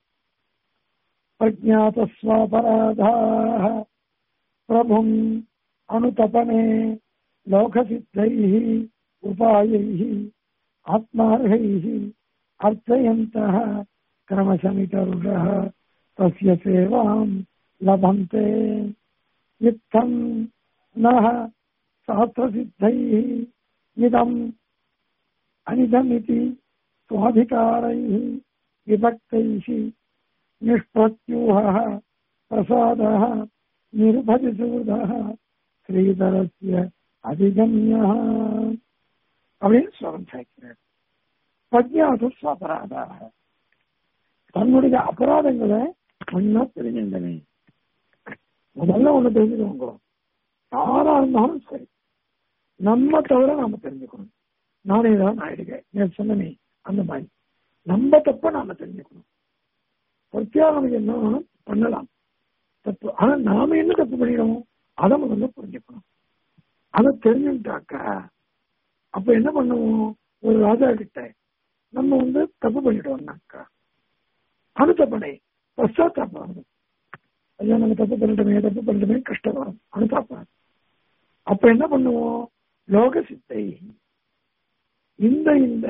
பிரஜாதஸ்வாபராதாக பிரபும் அனுதபனே லோகசித்தைः உபாயைः ஆத்மார்கைः அர்ச்சயन्तः क्रमशमितरुषः तस्य सेवाम् लभन्ते इत्थम् नः सहस्रसिद्धैः इदम् अनिदमिति स्वाधिकारैः विभक्तैः निष्प्रत्यूहः प्रसादः निर्भजसूदः ஸ்ரீதரஸ்ய அதிகம்யா அப்படின்னு ஸ்லோகம் சாய்க்கிறார் பிரஜாது அபராதாக தன்னுடைய அபராதங்களை ஒன்னா தெரிஞ்சிருந்தனே முதல்ல ஒண்ணு தெரிஞ்சுக்கோங்க யாரா இருந்தாலும் சரி நம்ம தவிர நாம தெரிஞ்சுக்கணும் நானே தான் ஆயிடுங்க நான் சொன்னனே அந்த மாதிரி நம்ம தப்ப நாம தெரிஞ்சுக்கணும் பொறுத்தியா நமக்கு என்ன வேணும் பண்ணலாம் தப்பு ஆனா நாம என்ன தப்பு பண்ணிடுவோம் அதை முதல்ல புரிஞ்சுக்கணும் அதை தெரிஞ்சுட்டாக்கா அப்ப என்ன பண்ணுவோம் ஒரு ராஜா கிட்ட நம்ம வந்து தப்பு பண்ணிட்டோம்னாக்கா அனுத்தப்படை பశ్చాத்தாபம் ஐயா நம்ம தப்பு பண்ணிட்டோமே தப்பு பண்ணிட்டோமே கஷ்டம் வரும் அனுதாப்பம் அப்ப என்ன பண்ணுவோம் லோக சித்தை இந்த இந்த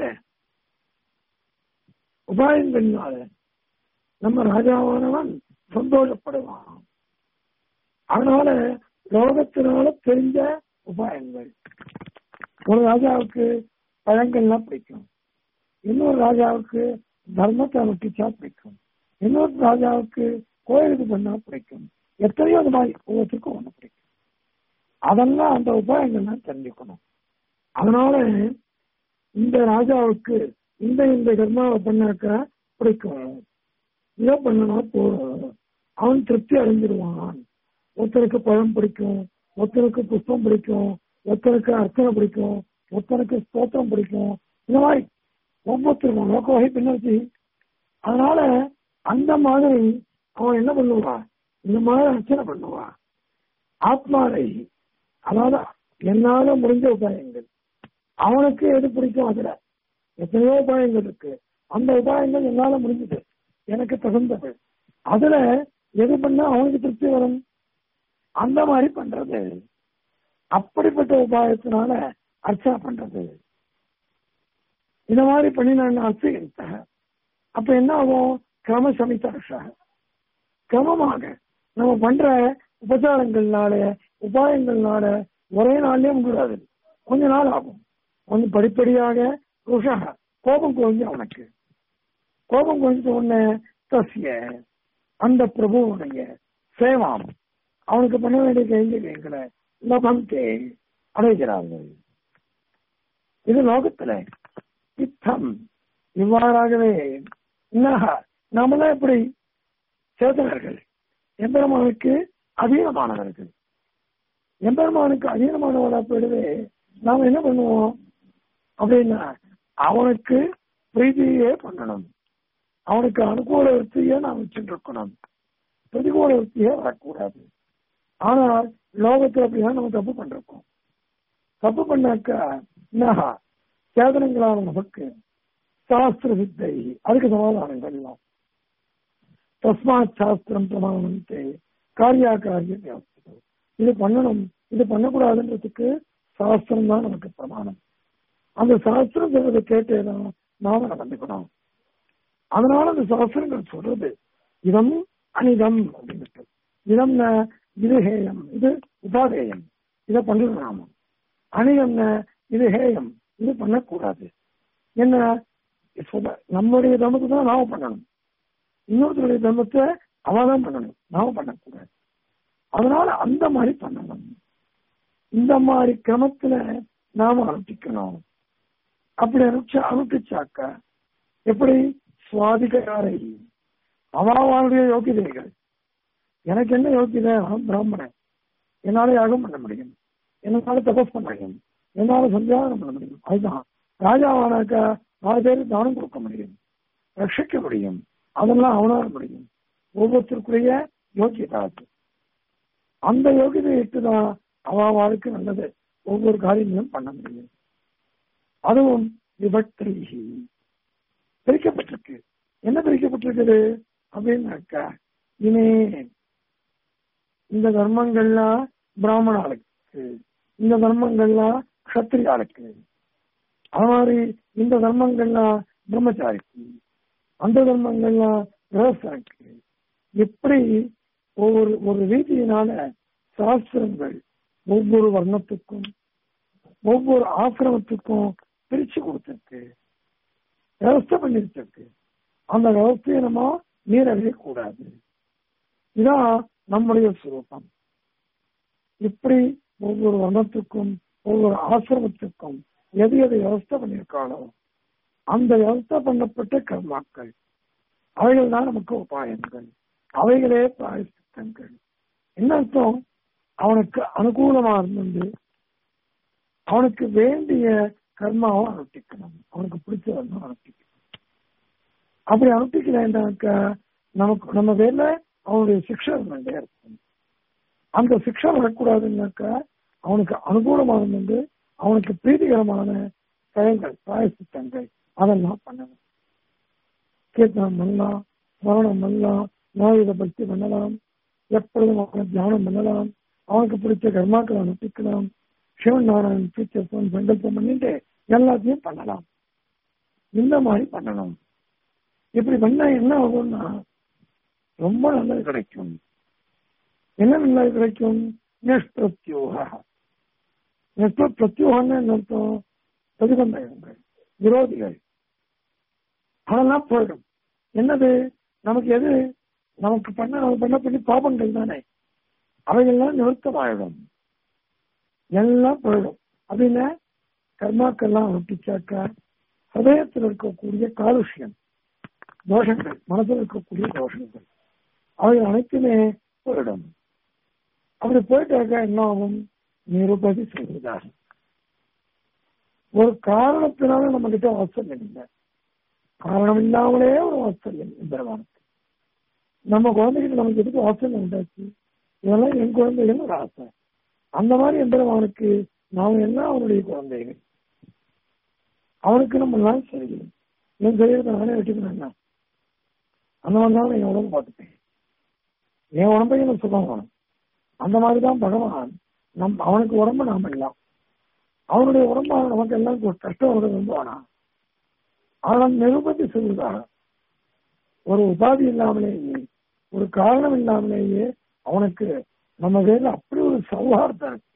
உபாயங்கள்னால நம்ம ராஜாவானவன் சந்தோஷப்படுவான் அதனால லோகத்தினால தெரிஞ்ச உபாயங்கள் ஒரு ராஜாவுக்கு பழங்கள்லாம் பிடிக்கும் இன்னொரு ராஜாவுக்கு தர்மத்தை அனுப்பிச்சா பிடிக்கும் இன்னொரு ராஜாவுக்கு கோயிலுக்கு பண்ணா பிடிக்கும் எத்தனையோ அது மாதிரி ஒவ்வொருத்தருக்கும் ஒண்ணு பிடிக்கும் அதெல்லாம் அந்த உபாயங்கள்லாம் தெரிஞ்சுக்கணும் அதனால இந்த ராஜாவுக்கு இந்த இந்த கர்மாவை பண்ணாக்கா பிடிக்கும் இதை பண்ணனா போதும் அவன் திருப்தி அடைஞ்சிருவான் ஒருத்தருக்கு பழம் பிடிக்கும் ஒருத்தருக்கு புஷ்பம் பிடிக்கும் ஒருத்தருக்கு அர்ச்சனை பிடிக்கும் ஒருத்தருக்கு ஸ்தோத்திரம் பிடிக்கும் இந்த மாதிரி ஒவ்வொருத்தருக்கும் நோக்க வகை பின்னர்ச்சி அதனால அந்த மாதிரி அவன் என்ன பண்ணுவா இந்த மாதிரி அர்ச்சனை பண்ணுவா ஆத்மாவை அதாவது என்னால முடிஞ்ச உபாயங்கள் அவனுக்கு எது பிடிக்கும் அதுல எத்தனையோ உபாயங்கள் இருக்கு அந்த உபாயங்கள் என்னால முடிஞ்சது எனக்கு தகுந்தது அதுல எது பண்ணா அவனுக்கு திருப்தி வரும் அந்த மாதிரி பண்றது அப்படிப்பட்ட உபாயத்தினால அர்ச்சனை பண்றது இந்த மாதிரி பண்ணி நான் அர்ச்சகித்த அப்ப என்ன ஆகும் கிரம சமிதாஷா கிரமமாக நம்ம பண்ற உபச்சாரங்கள்னால உபாயங்கள்னால ஒரே நாள்லயே முடியாது கொஞ்ச நாள் ஆகும் கொஞ்சம் படிப்படியாக ருஷா கோபம் குறைஞ்சு அவனுக்கு கோபம் குறைஞ்ச உடனே தசிய அந்த பிரபுவுடைய சேவாம் அவனுக்கு பண்ண வேண்டிய கைங்கரியங்களை லபந்தே அடைகிறார்கள் இது லோகத்துல யுத்தம் இவ்வாறாகவே இன்னக நாமெல்லாம் எப்படி சேதனர்கள் எம்பெருமானுக்கு அதீனமானவர்கள் எம்பெருமானுக்கு அதீனமானவளா போயிடுவே நாம என்ன பண்ணுவோம் அப்படின்னா அவனுக்கு பிரீதியே பண்ணணும் அவனுக்கு அனுகூல விற்த்தியே நாம் வச்சுட்டு இருக்கணும் பிரதிகூல விற்த்தியே வரக்கூடாது ஆனால் லோகத்துல அப்படிதான் நம்ம தப்பு பண்றோம் தப்பு பண்ணாக்கா என்னஹா சேதனங்களான நமக்கு சாஸ்திர வித்தை அதுக்கு சமாதானங்கள் எல்லாம் தஸ்மாத் சாஸ்திரம் பிரமாணத்தை காரியா காரிய வியாப்தி இது பண்ணணும் இது பண்ணக்கூடாதுன்றதுக்கு சாஸ்திரம் தான் நமக்கு பிரமாணம் அந்த சாஸ்திரம் சொல்றதை கேட்டேதான் நாம நடந்துக்கணும் அதனால அந்த சாஸ்திரங்கள் சொல்றது இதம் அனிதம் அப்படின்ட்டு இதம் இது ஹேயம் இது உபாதேயம் இதை பண்றது நாம அனிதம் இது ஹேயம் இது பண்ணக்கூடாது என்ன நம்முடைய தர்மத்தை தான் நாம பண்ணணும் இன்னொருத்தருடைய தர்மத்தை அவ தான் பண்ணணும் நாம பண்ணக்கூடாது அதனால அந்த மாதிரி பண்ணணும் இந்த மாதிரி கிரமத்துல நாம அனுஷ்டிக்கணும் அப்படி அனுப்பிச்ச அனுப்பிச்சாக்க எப்படி சுவாதிகாரை அவாவாளுடைய யோகிதைகள் எனக்கு என்ன யோகிதை நான் பிராமணன் என்னால யாகம் பண்ண முடியும் என்னால தபஸ் பண்ண முடியும் என்னால சந்தியானம் பண்ண முடியும் அதுதான் ராஜாவானாக்கா நாலு பேருக்கு தானம் கொடுக்க முடியும் ரட்சிக்க முடியும் அதெல்லாம் அவனால முடியும் ஒவ்வொருத்தருக்குரிய யோகியதா அது அந்த யோகியதை தான் அவ வாழ்க்கை நல்லது ஒவ்வொரு காரியங்களும் பண்ண முடியும் அதுவும் விபக்தி பிரிக்கப்பட்டிருக்கு என்ன பிரிக்கப்பட்டிருக்குது அப்படின்னாக்கா இனி இந்த தர்மங்கள்லாம் பிராமணாளுக்கு இந்த தர்மங்கள்லாம் கத்திரியாளுக்கு அது மாதிரி இந்த தர்மங்கள்லாம் பிரம்மச்சாரிக்கு அந்த தர்மங்கள்லாம் விவசாயிக்கு எப்படி ஒவ்வொரு ஒரு ரீதியினால சாஸ்திரங்கள் ஒவ்வொரு வர்ணத்துக்கும் ஒவ்வொரு ஆசிரமத்துக்கும் பிரிச்சு கொடுத்திருக்கு விவஸ்தை பண்ணிருக்கு அந்த விவஸ்தையை நம்ம மீறவே கூடாது இதான் நம்முடைய சுரூபம் இப்படி ஒவ்வொரு வர்ணத்துக்கும் ஒவ்வொரு ஆசிரமத்துக்கும் எது எது விவஸ்தை பண்ணியிருக்காளோ அந்த விவஸ்தை பண்ணப்பட்ட கர்மாக்கள் அவைகள் தான் நமக்கு உபாயங்கள் அவைகளே பிராயசித்தங்கள் என்ன அர்த்தம் அவனுக்கு அனுகூலமா இருந்து அவனுக்கு வேண்டிய கர்மாவை அனுஷ்டிக்கணும் அவனுக்கு பிடிச்சதெல்லாம் அனுஷ்டிக்கணும் அப்படி அனுஷ்டிக்கலைன்னாக்க நமக்கு நம்ம பேர்ல அவனுடைய சிக்ஷை இருந்துட்டே இருக்கும் அந்த சிக்ஷை வரக்கூடாதுன்னாக்கா அவனுக்கு அனுகூலமாக இருந்து அவனுக்கு பிரீதிகரமான செயல்கள் பிராயசித்தங்கள் அதெல்லாம் பண்ணணும் கீர்த்தனம் பண்ணலாம் ஸ்மரணம் பண்ணலாம் நோயுத பக்தி பண்ணலாம் எப்பொழுதும் அவனை தியானம் பண்ணலாம் அவனுக்கு பிடிச்ச கர்மாக்களை அனுப்பிக்கலாம் சிவன் நாராயணன் பீச்சர்ஸும் சங்கல்பம் பண்ணிட்டு எல்லாத்தையும் பண்ணலாம் இந்த மாதிரி பண்ணணும் இப்படி பண்ணா என்ன ஆகும்னா ரொம்ப நல்லது கிடைக்கும் என்ன நல்லது கிடைக்கும் நிஷ்பிரத்யோக நிஷ்பிரத்யோகம்னு என்ன அர்த்தம் பிரதிபந்தகங்கள் விரோதிகள் அதெல்லாம் போயிடும் என்னது நமக்கு எது நமக்கு பண்ண நம்ம பண்ண பண்ணி பாபங்கள் தானே அவைகள்லாம் நிறுத்தமாயிடும் எல்லாம் போயிடும் அப்படின்னா கர்மாக்கெல்லாம் ஒட்டிச்சாக்கா ஹதயத்தில் இருக்கக்கூடிய காலுஷ்யம் தோஷங்கள் மனசில் இருக்கக்கூடிய தோஷங்கள் அவைகள் அனைத்துமே போயிடும் அப்படி போயிட்டாக்கா என்ன ஆகும் நிருபதி செய்வதாக ஒரு காரணத்தினால நம்ம கிட்ட வாத்சல்யம் இல்லை காரணம் இல்லாமலே ஒரு வாத்சல்யம் எம்பெருமானுக்கு நம்ம குழந்தைகிட்ட நமக்கு எதுக்கு வாத்சல்யம் உண்டாச்சு இதெல்லாம் என் குழந்தைகள் ஒரு ஆசை அந்த மாதிரி எம்பெருமானுக்கு நாம் என்ன அவனுடைய குழந்தைகள் அவனுக்கு நம்ம எல்லாம் சரி என் சரீரத்தை நானே வெட்டிக்கிறேன் அந்த மாதிரி தான் என் உடம்பு பார்த்துப்பேன் என் உடம்பை எனக்கு சுகம் வேணும் அந்த மாதிரி தான் பகவான் நம் அவனுக்கு உடம்பு நாம எல்லாம் அவனுடைய உடம்பு நமக்கு எல்லாம் கஷ்டம் வருது விரும்புவானா அவன் நிருபத்தி சொல்லுதாக ஒரு உபாதி இல்லாமலேயே ஒரு காரணம் இல்லாமலேயே அவனுக்கு நம்ம பேர்ல அப்படி ஒரு சௌஹார்த்தம் இருக்கு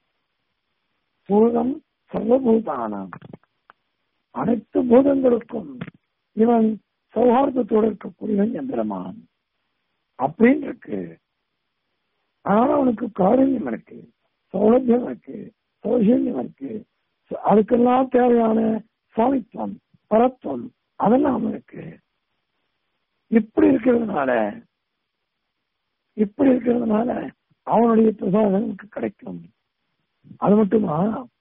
பூதம் சர்வபூதானாம் அனைத்து பூதங்களுக்கும் இவன் சௌஹார்தத்தோடு இருக்கக்கூடியவன் எந்திரமான் அப்படின்னு இருக்கு அதனால அவனுக்கு காரண்யம் இருக்கு சௌலபியம் இருக்கு சௌசல்யம் இருக்கு அதுக்கெல்லாம் தேவையான சுவாமித்துவம் பரத்துவம் அதெல்லாம் இருக்கு இப்படி இருக்கிறதுனால இப்படி இருக்கிறதுனால அவனுடைய பிரசாதம் நமக்கு கிடைக்கும் அது மட்டுமா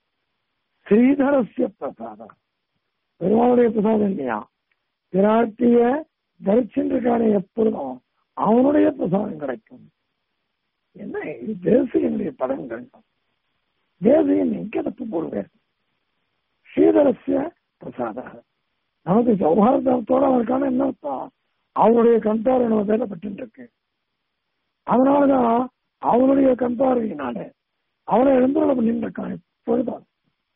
ஸ்ரீதரஸ்ய பிரசாதம் பெருமாளுடைய பிரசாதம் இல்லையா பிராட்டிய தரிச்சென்றிருக்கான எப்பொழுதும் அவனுடைய பிரசாதம் கிடைக்கும் என்ன இது தேசியனுடைய படங்கள் தேசியன் எங்க தப்பு போடுவேன் ஸ்ரீதரஸ்ய பிரசாத நமக்கு சௌஹார்தத்தோட அவருக்கான என்ன அர்த்தம் அவருடைய கண்பார்வை நம்ம பேர பட்டு இருக்கு அதனாலதான் அவருடைய கண்பார்வையினால அவனை எழுந்துள்ள பண்ணிட்டு இருக்கான் எப்பொழுதும்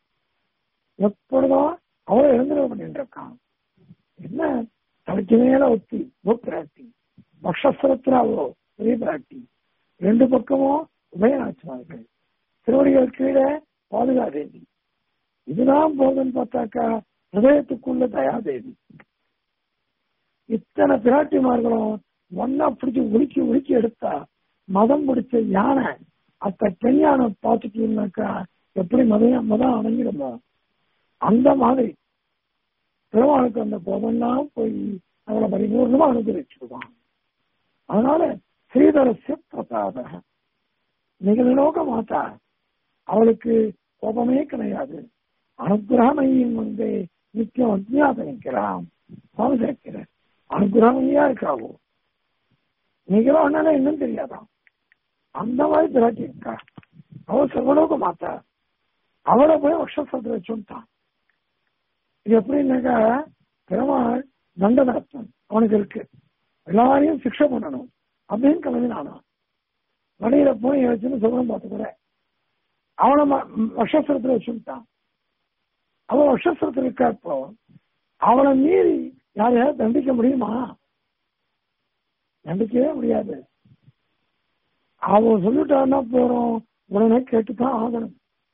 எப்பொழுதும் அவனை எழுந்துள்ள பண்ணிட்டு இருக்கான் என்ன தலைக்கு மேல ஒத்தி பிராட்டி பக்ஷஸ்வரத்தினாவோ பெரிய பிராட்டி ரெண்டு பக்கமும் உபயநாச்சிமார்கள் திருவடிகள் கீழே பாதுகாதேவி இதுதான் போதுன்னு பார்த்தாக்கா ஹிருதயத்துக்குள்ள தயாதேவி இத்தனை பிராட்டிமார்களும் ஒன்னா பிடிச்சி உலுக்கி உலுக்கி எடுத்தா மதம் பிடிச்ச யானை அத்த பெண் யானை பார்த்துட்டீங்கன்னாக்கா எப்படி மதம் மதம் அடங்கிடுமோ அந்த மாதிரி பெருமாளுக்கு அந்த கோபம்லாம் போய் அவளை பரிபூர்ணமா அனுபவிச்சிருவான் அதனால ஸ்ரீதரஸ்ய பிரசாத நிகழ்லோக மாதா அவளுக்கு கோபமே கிடையாது அனுகிரகமையின் வந்து நித்தியம் அஜ்ஞாத நிற்கிறான் சுவாமி சேர்க்கிற அனுகிரகமையா இருக்காவோ நிகழானால இன்னும் தெரியாதான் அந்த மாதிரி திராட்சி இருக்கா அவள் சர்வலோக மாத்தா அவளை போய் வருஷத்துல வச்சுட்டான் இது எப்படின்னாக்கா பெருமாள் தண்டனார்த்தம் அவனுக்கு இருக்கு எல்லாரையும் சிக்ஷை பண்ணணும் அப்படின்னு கிளம்பினானா வழியில போய் வச்சுன்னு சுகரம் பார்த்துக்கிற அவனை வருஷத்துல வச்சுட்டான் அவன் வருஷத்துல இருக்கா இப்போ அவனை மீறி யாரையாவது தண்டிக்க முடியுமா தண்டிக்கவே முடியாது அவன் சொல்லிட்டான்னா போறோம் உடனே கேட்டுதான் ஆகணும்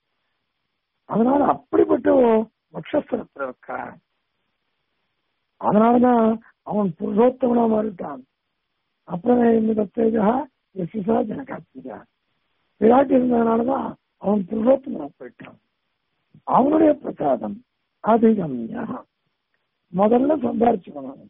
அதனால அப்படிப்பட்ட வக்ஷஸ்தலத்தில் இருக்கா அதனாலதான் அவன் புருஷோத்தமனா மாறிட்டான் அப்புறமே இந்த தேஜா யசுசா ஜனகாத்மிகா விராட்டி இருந்ததுனாலதான் அவன் புருஷோத்தமனா போயிட்டான் அவனுடைய பிரசாதம் அதிகம்யா முதல்ல சம்பாரிச்சுக்கணும்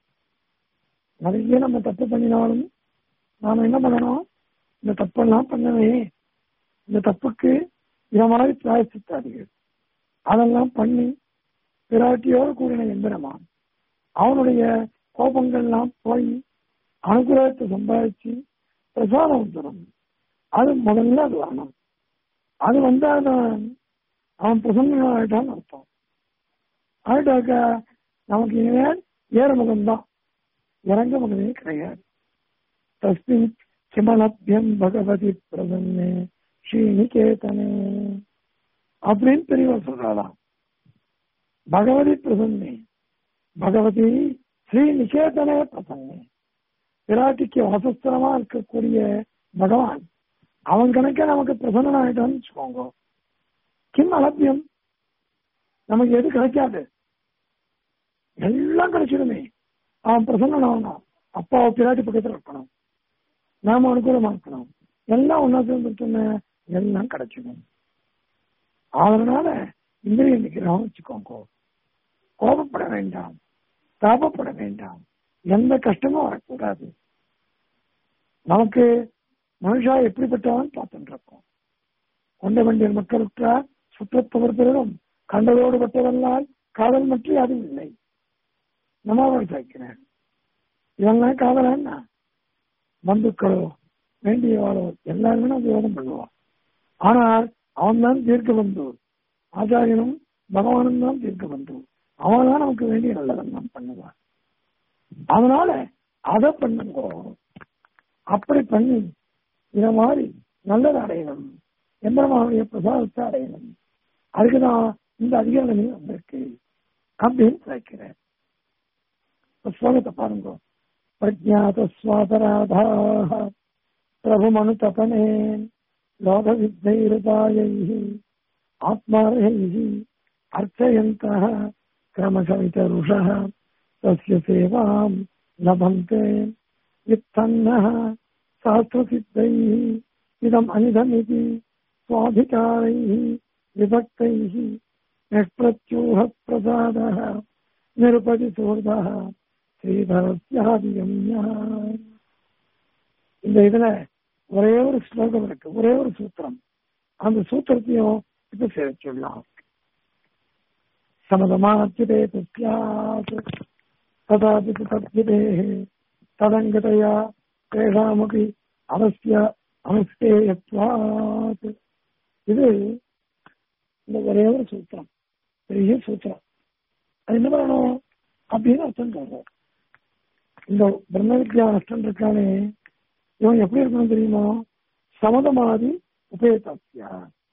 நிறைய நம்ம தப்பு பண்ணினாலும் நாம என்ன பண்ணணும் இந்த தப்பெல்லாம் பண்ணவே இந்த தப்புக்கு இத மாதிரி பிராயசித்தாதிகள் அதெல்லாம் பண்ணி பிராட்டியோடு கூடின எந்திரமான் அவனுடைய கோபங்கள்லாம் போய் அனுகிரகத்தை சம்பாதிச்சு பிரசாதம் வந்துடும் அது முதல்ல அது வரணும் அது வந்தாதான் அவன் பிரசன்ன ஆயிட்டான்னு அர்த்தம் ஆயிட்டாக்க நமக்கு இனிமேல் ஏறமுகம் தான் இறங்க முகமே கிடையாது தஸ்மின் கிமலபியம் பகவதி பிரசன்னே ஸ்ரீநிகேதனே அப்படின்னு பெரியவர் சொல்றாளாம் பகவதி பிரசன்னே பகவதி ஸ்ரீ நிகேதனே பிரசன்னே விராட்டிக்கு வாசஸ்தரமா இருக்கக்கூடிய பகவான் அவன் கணக்க நமக்கு பிரசன்னன் ஆயிட்டான்னு வச்சுக்கோங்க கிம் அலபியம் நமக்கு எது கிடைக்காது எல்லாம் கிடைச்சிடுமே அவன் பிரசன்னன் ஆகணும் அப்பாவை பிராட்டி பக்கத்தில் இருக்கணும் நாம அனுகூலமா இருக்கணும் எல்லாம் ஒன்னா சேர்ந்துட்டோன்னு எல்லாம் கிடைச்சிடும் அதனால இந்திரிய நிக்கிறோம் வச்சுக்கோங்க கோபப்பட வேண்டாம் தாபப்பட வேண்டாம் எந்த கஷ்டமும் வரக்கூடாது நமக்கு மனுஷா எப்படிப்பட்டவன் பார்த்துட்டு இருக்கோம் கொண்ட வேண்டிய மக்களுக்கா சுற்றத்தவர் பிறரும் கண்டதோடு பட்டதெல்லாம் காதல் மற்றும் அதுவும் இல்லை நம்மளோட சேர்க்கிறேன் இதெல்லாம் காதலான்னா பந்துக்களோ வேண்டியவாளோ எல்லாருமே நம்ம யோகம் பண்ணுவான் ஆனால் அவன் தான் தீர்க்க பந்து ஆச்சாரியனும் பகவானும் தான் தீர்க்க பந்து அவன் தான் நமக்கு வேண்டிய நல்லதெல்லாம் பண்ணுவான் அதனால அதை பண்ணுங்க அப்படி பண்ணி இத மாதிரி நல்லதை அடையணும் எம்பெருமானுடைய பிரசாதத்தை அடையணும் அதுக்குதான் இந்த அதிகாரம் வந்திருக்கு அப்படின்னு நினைக்கிறேன் ஸ்லோகத்தை பாருங்க பிரஜாத சுவாதராதா பிரபுமனுதபனே லோகவித்தைருபாயை ஆத்மாரை அர்ச்சயந்தः क्रमशमितरुषः तस्य सेवां लभन्ते वित्थन्नः सहस्रसिद्धैः इदम् अनिधमिति स्वाधिकारैः विभक्तैः निष्प्रत्यूहः प्रसादः निरुपति सुहृदः ஸ்ரீதரஸ்யாதிகம்யா இந்த இதுல ஒரே ஒரு ஸ்லோகம் இருக்கு ஒரே ஒரு சூத்திரம் அந்த சூத்திரத்தையும் இப்ப சேர்த்துடலாம் சமதமாச்சிதே தஸ்யாத் ததாபி தத்விதே ததங்கதையா தேஷாமபி அவசிய அவஸ்தேயத்வாத் இது இந்த ஒரே ஒரு சூத்திரம் பெரிய சூத்திரம் அது என்ன பண்ணணும் அப்படின்னு அர்த்தம் சொல்றோம் இந்த பிரம்ம வித்யா அர்த்தம் இருக்கானே இவன் எப்படி இருக்கணும் தெரியுமா சமதமாதி உபயதாசியா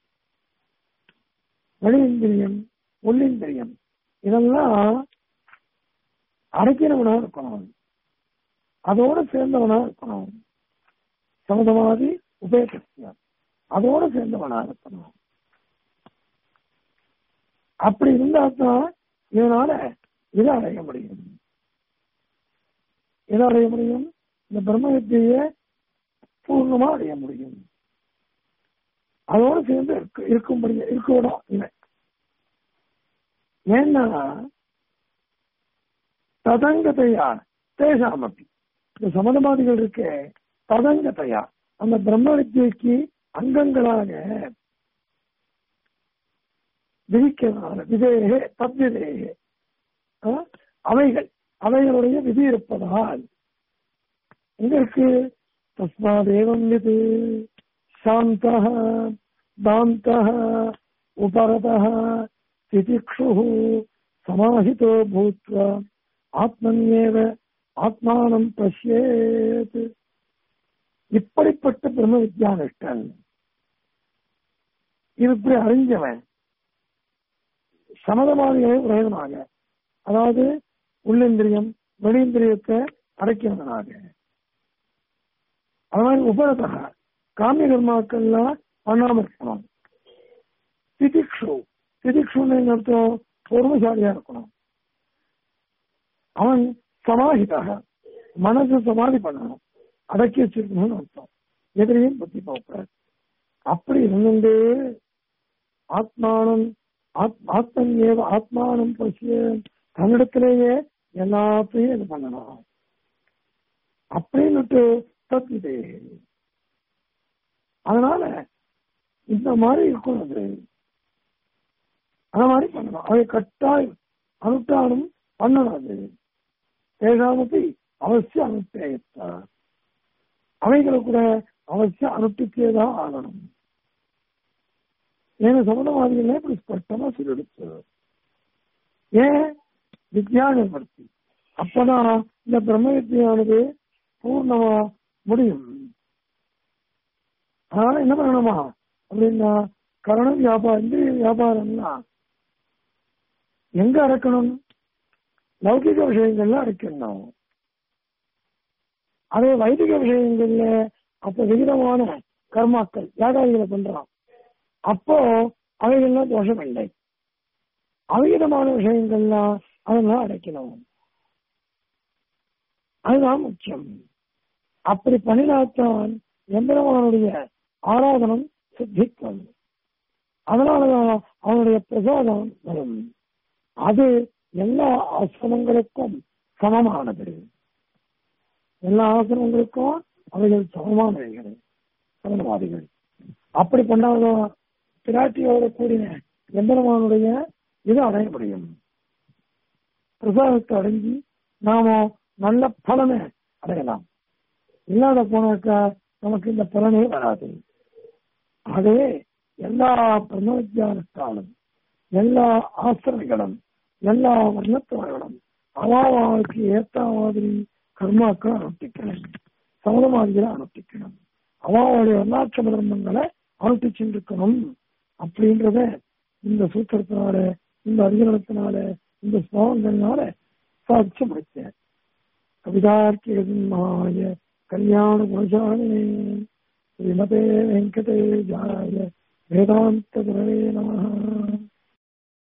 வெளியிந்திரியம் உள்ளிந்திரியம் இதெல்லாம் அடக்கினவனா இருக்கணும் அதோட சேர்ந்தவனா இருக்கணும் சமதமாதி உபயதாசியா அதோட சேர்ந்தவனா இருக்கணும் அப்படி இருந்தா தான் இதனால இதை அடைய முடியும் எதை அடைய முடியும் இந்த பிரம்ம வித்தியை பூர்ணமா அடைய முடியும் அதோடு சேர்ந்து இருக்க- இருக்கும்படி இருக்கணும் இல்லை ஏன்னா ததங்கத்தையா தேசாமப்பி இந்த சமதமாதிகள் இருக்கே ததங்கத்தையா அந்த பிரம்ம வித்தியைக்கு அங்கங்களாக விதிக்கிறதுனால விதேகே தத்விதேகே ஆ? அவைகள் அவைகளுடைய விதி இருப்பதால் எங்க இருக்கு தஸ்மாதேவம் விது சாந்த தாந்த உபரத திதிக்ஷு சமாஹிதோ பூத்வா ஆத்மன்யேவ ஆத்மானம் பசியேத் இப்படிப்பட்ட பிரம்ம வித்யானிஷ்டன் இது இப்படி அறிஞ்சவன் சமதமாதிகளை உடையவனாக அதாவது உள்ளிந்திரியம் வெளியிந்திரியத்தை அடைக்கிறவனாக அது மாதிரி உபரதக காமிய கர்மாக்கள்லாம் பண்ணாம இருக்கணும் திதிக்ஷு திதிக்ஷுன்னு என்ன அர்த்தம் பொறுமைசாலியா இருக்கணும் அவன் சமாஹிதாக மனசு சமாதி பண்ணணும் அடக்கி வச்சிருக்கணும்னு அர்த்தம் எதிரையும் பத்தி பார்க்க அப்படி இருந்துட்டு ஆத்மானம் ஆத்- ஆத்மன் ஏவ ஆத்மானம் பசிய தன்னிடத்திலேயே எல்லாத்தையும் இது பண்ணணும் அப்படின்னுட்டு தப்பிதே அதனால இந்த மாதிரி இருக்கும் அது அந்த மாதிரி பண்ணணும் அதை கட்டாயம் அனுஷ்டானம் பண்ணணும் அது ஏகாமதி அவசியம் அனுஷ்டேயத்தா அவைகளை கூட அவசியம் அனுஷ்டிக்கேதான் ஆகணும் ஏன்னா சமணவாதிகள் இப்படி ஸ்பஷ்டமா சொல்லிடுச்சு ஏன் வித்யா நிவர்த்தி அப்பதான் இந்த பிரம்ம வித்தியானது பூர்ணமா முடியும் அதனால என்ன பண்ணணுமா அப்படின்னா கரண வியாபாரம் இந்திரிய வியாபாரம்னா எங்க அடக்கணும் லௌகிக விஷயங்கள்ல அடக்கணும் அதே வைதிக விஷயங்கள்ல அப்ப விகிதமான கர்மாக்கள் யாகாதிகளை பண்றான் அப்போ அவைகள்லாம் தோஷம் இல்லை அவிகிதமான விஷயங்கள்லாம் அதெல்லாம் அடைக்கணும் அதுதான் முக்கியம் அப்படி பண்ணினாத்தான் எந்திரமானுடைய ஆராதனம் சித்திக்கும் அதனாலதான் அவனுடைய பிரசாதம் வரும் அது எல்லா ஆசிரமங்களுக்கும் சமமானது எல்லா ஆசிரமங்களுக்கும் அவைகள் சமமானவைகள் சமணவாதிகள் அப்படி பண்ணாதான் பிராட்டியோட கூடின எம்பெருமானுடைய இது அடைய முடியும் பிரசாதத்தை அடைஞ்சி நாம நல்ல பலனை அடையலாம் இல்லாத போனாக்கா நமக்கு இந்த பலனே வராது ஆகவே எல்லா பிரம்ம வித்யானுஷ்டானம் எல்லா ஆசிரமிகளும் எல்லா வர்ணத்தவர்களும் அவாவாவுக்கு ஏத்த மாதிரி கர்மாக்களை அனுஷ்டிக்கணும் சமதமாதிகளை அனுஷ்டிக்கணும் அவாவுடைய வர்ணாட்சம தர்மங்களை அனுஷ்டிச்சுருக்கணும் அப்படின்றத இந்த சூத்திரத்தினால இந்த அதிகரணத்தினால இந்த ஸ்லோகங்கள்னால சாதிச்சு முடிச்சேன் கவிதார்க்கியமாய கல்யாண குணசாலினே ஸ்ரீமதே வெங்கடேஜாய வேதாந்த குரவே நம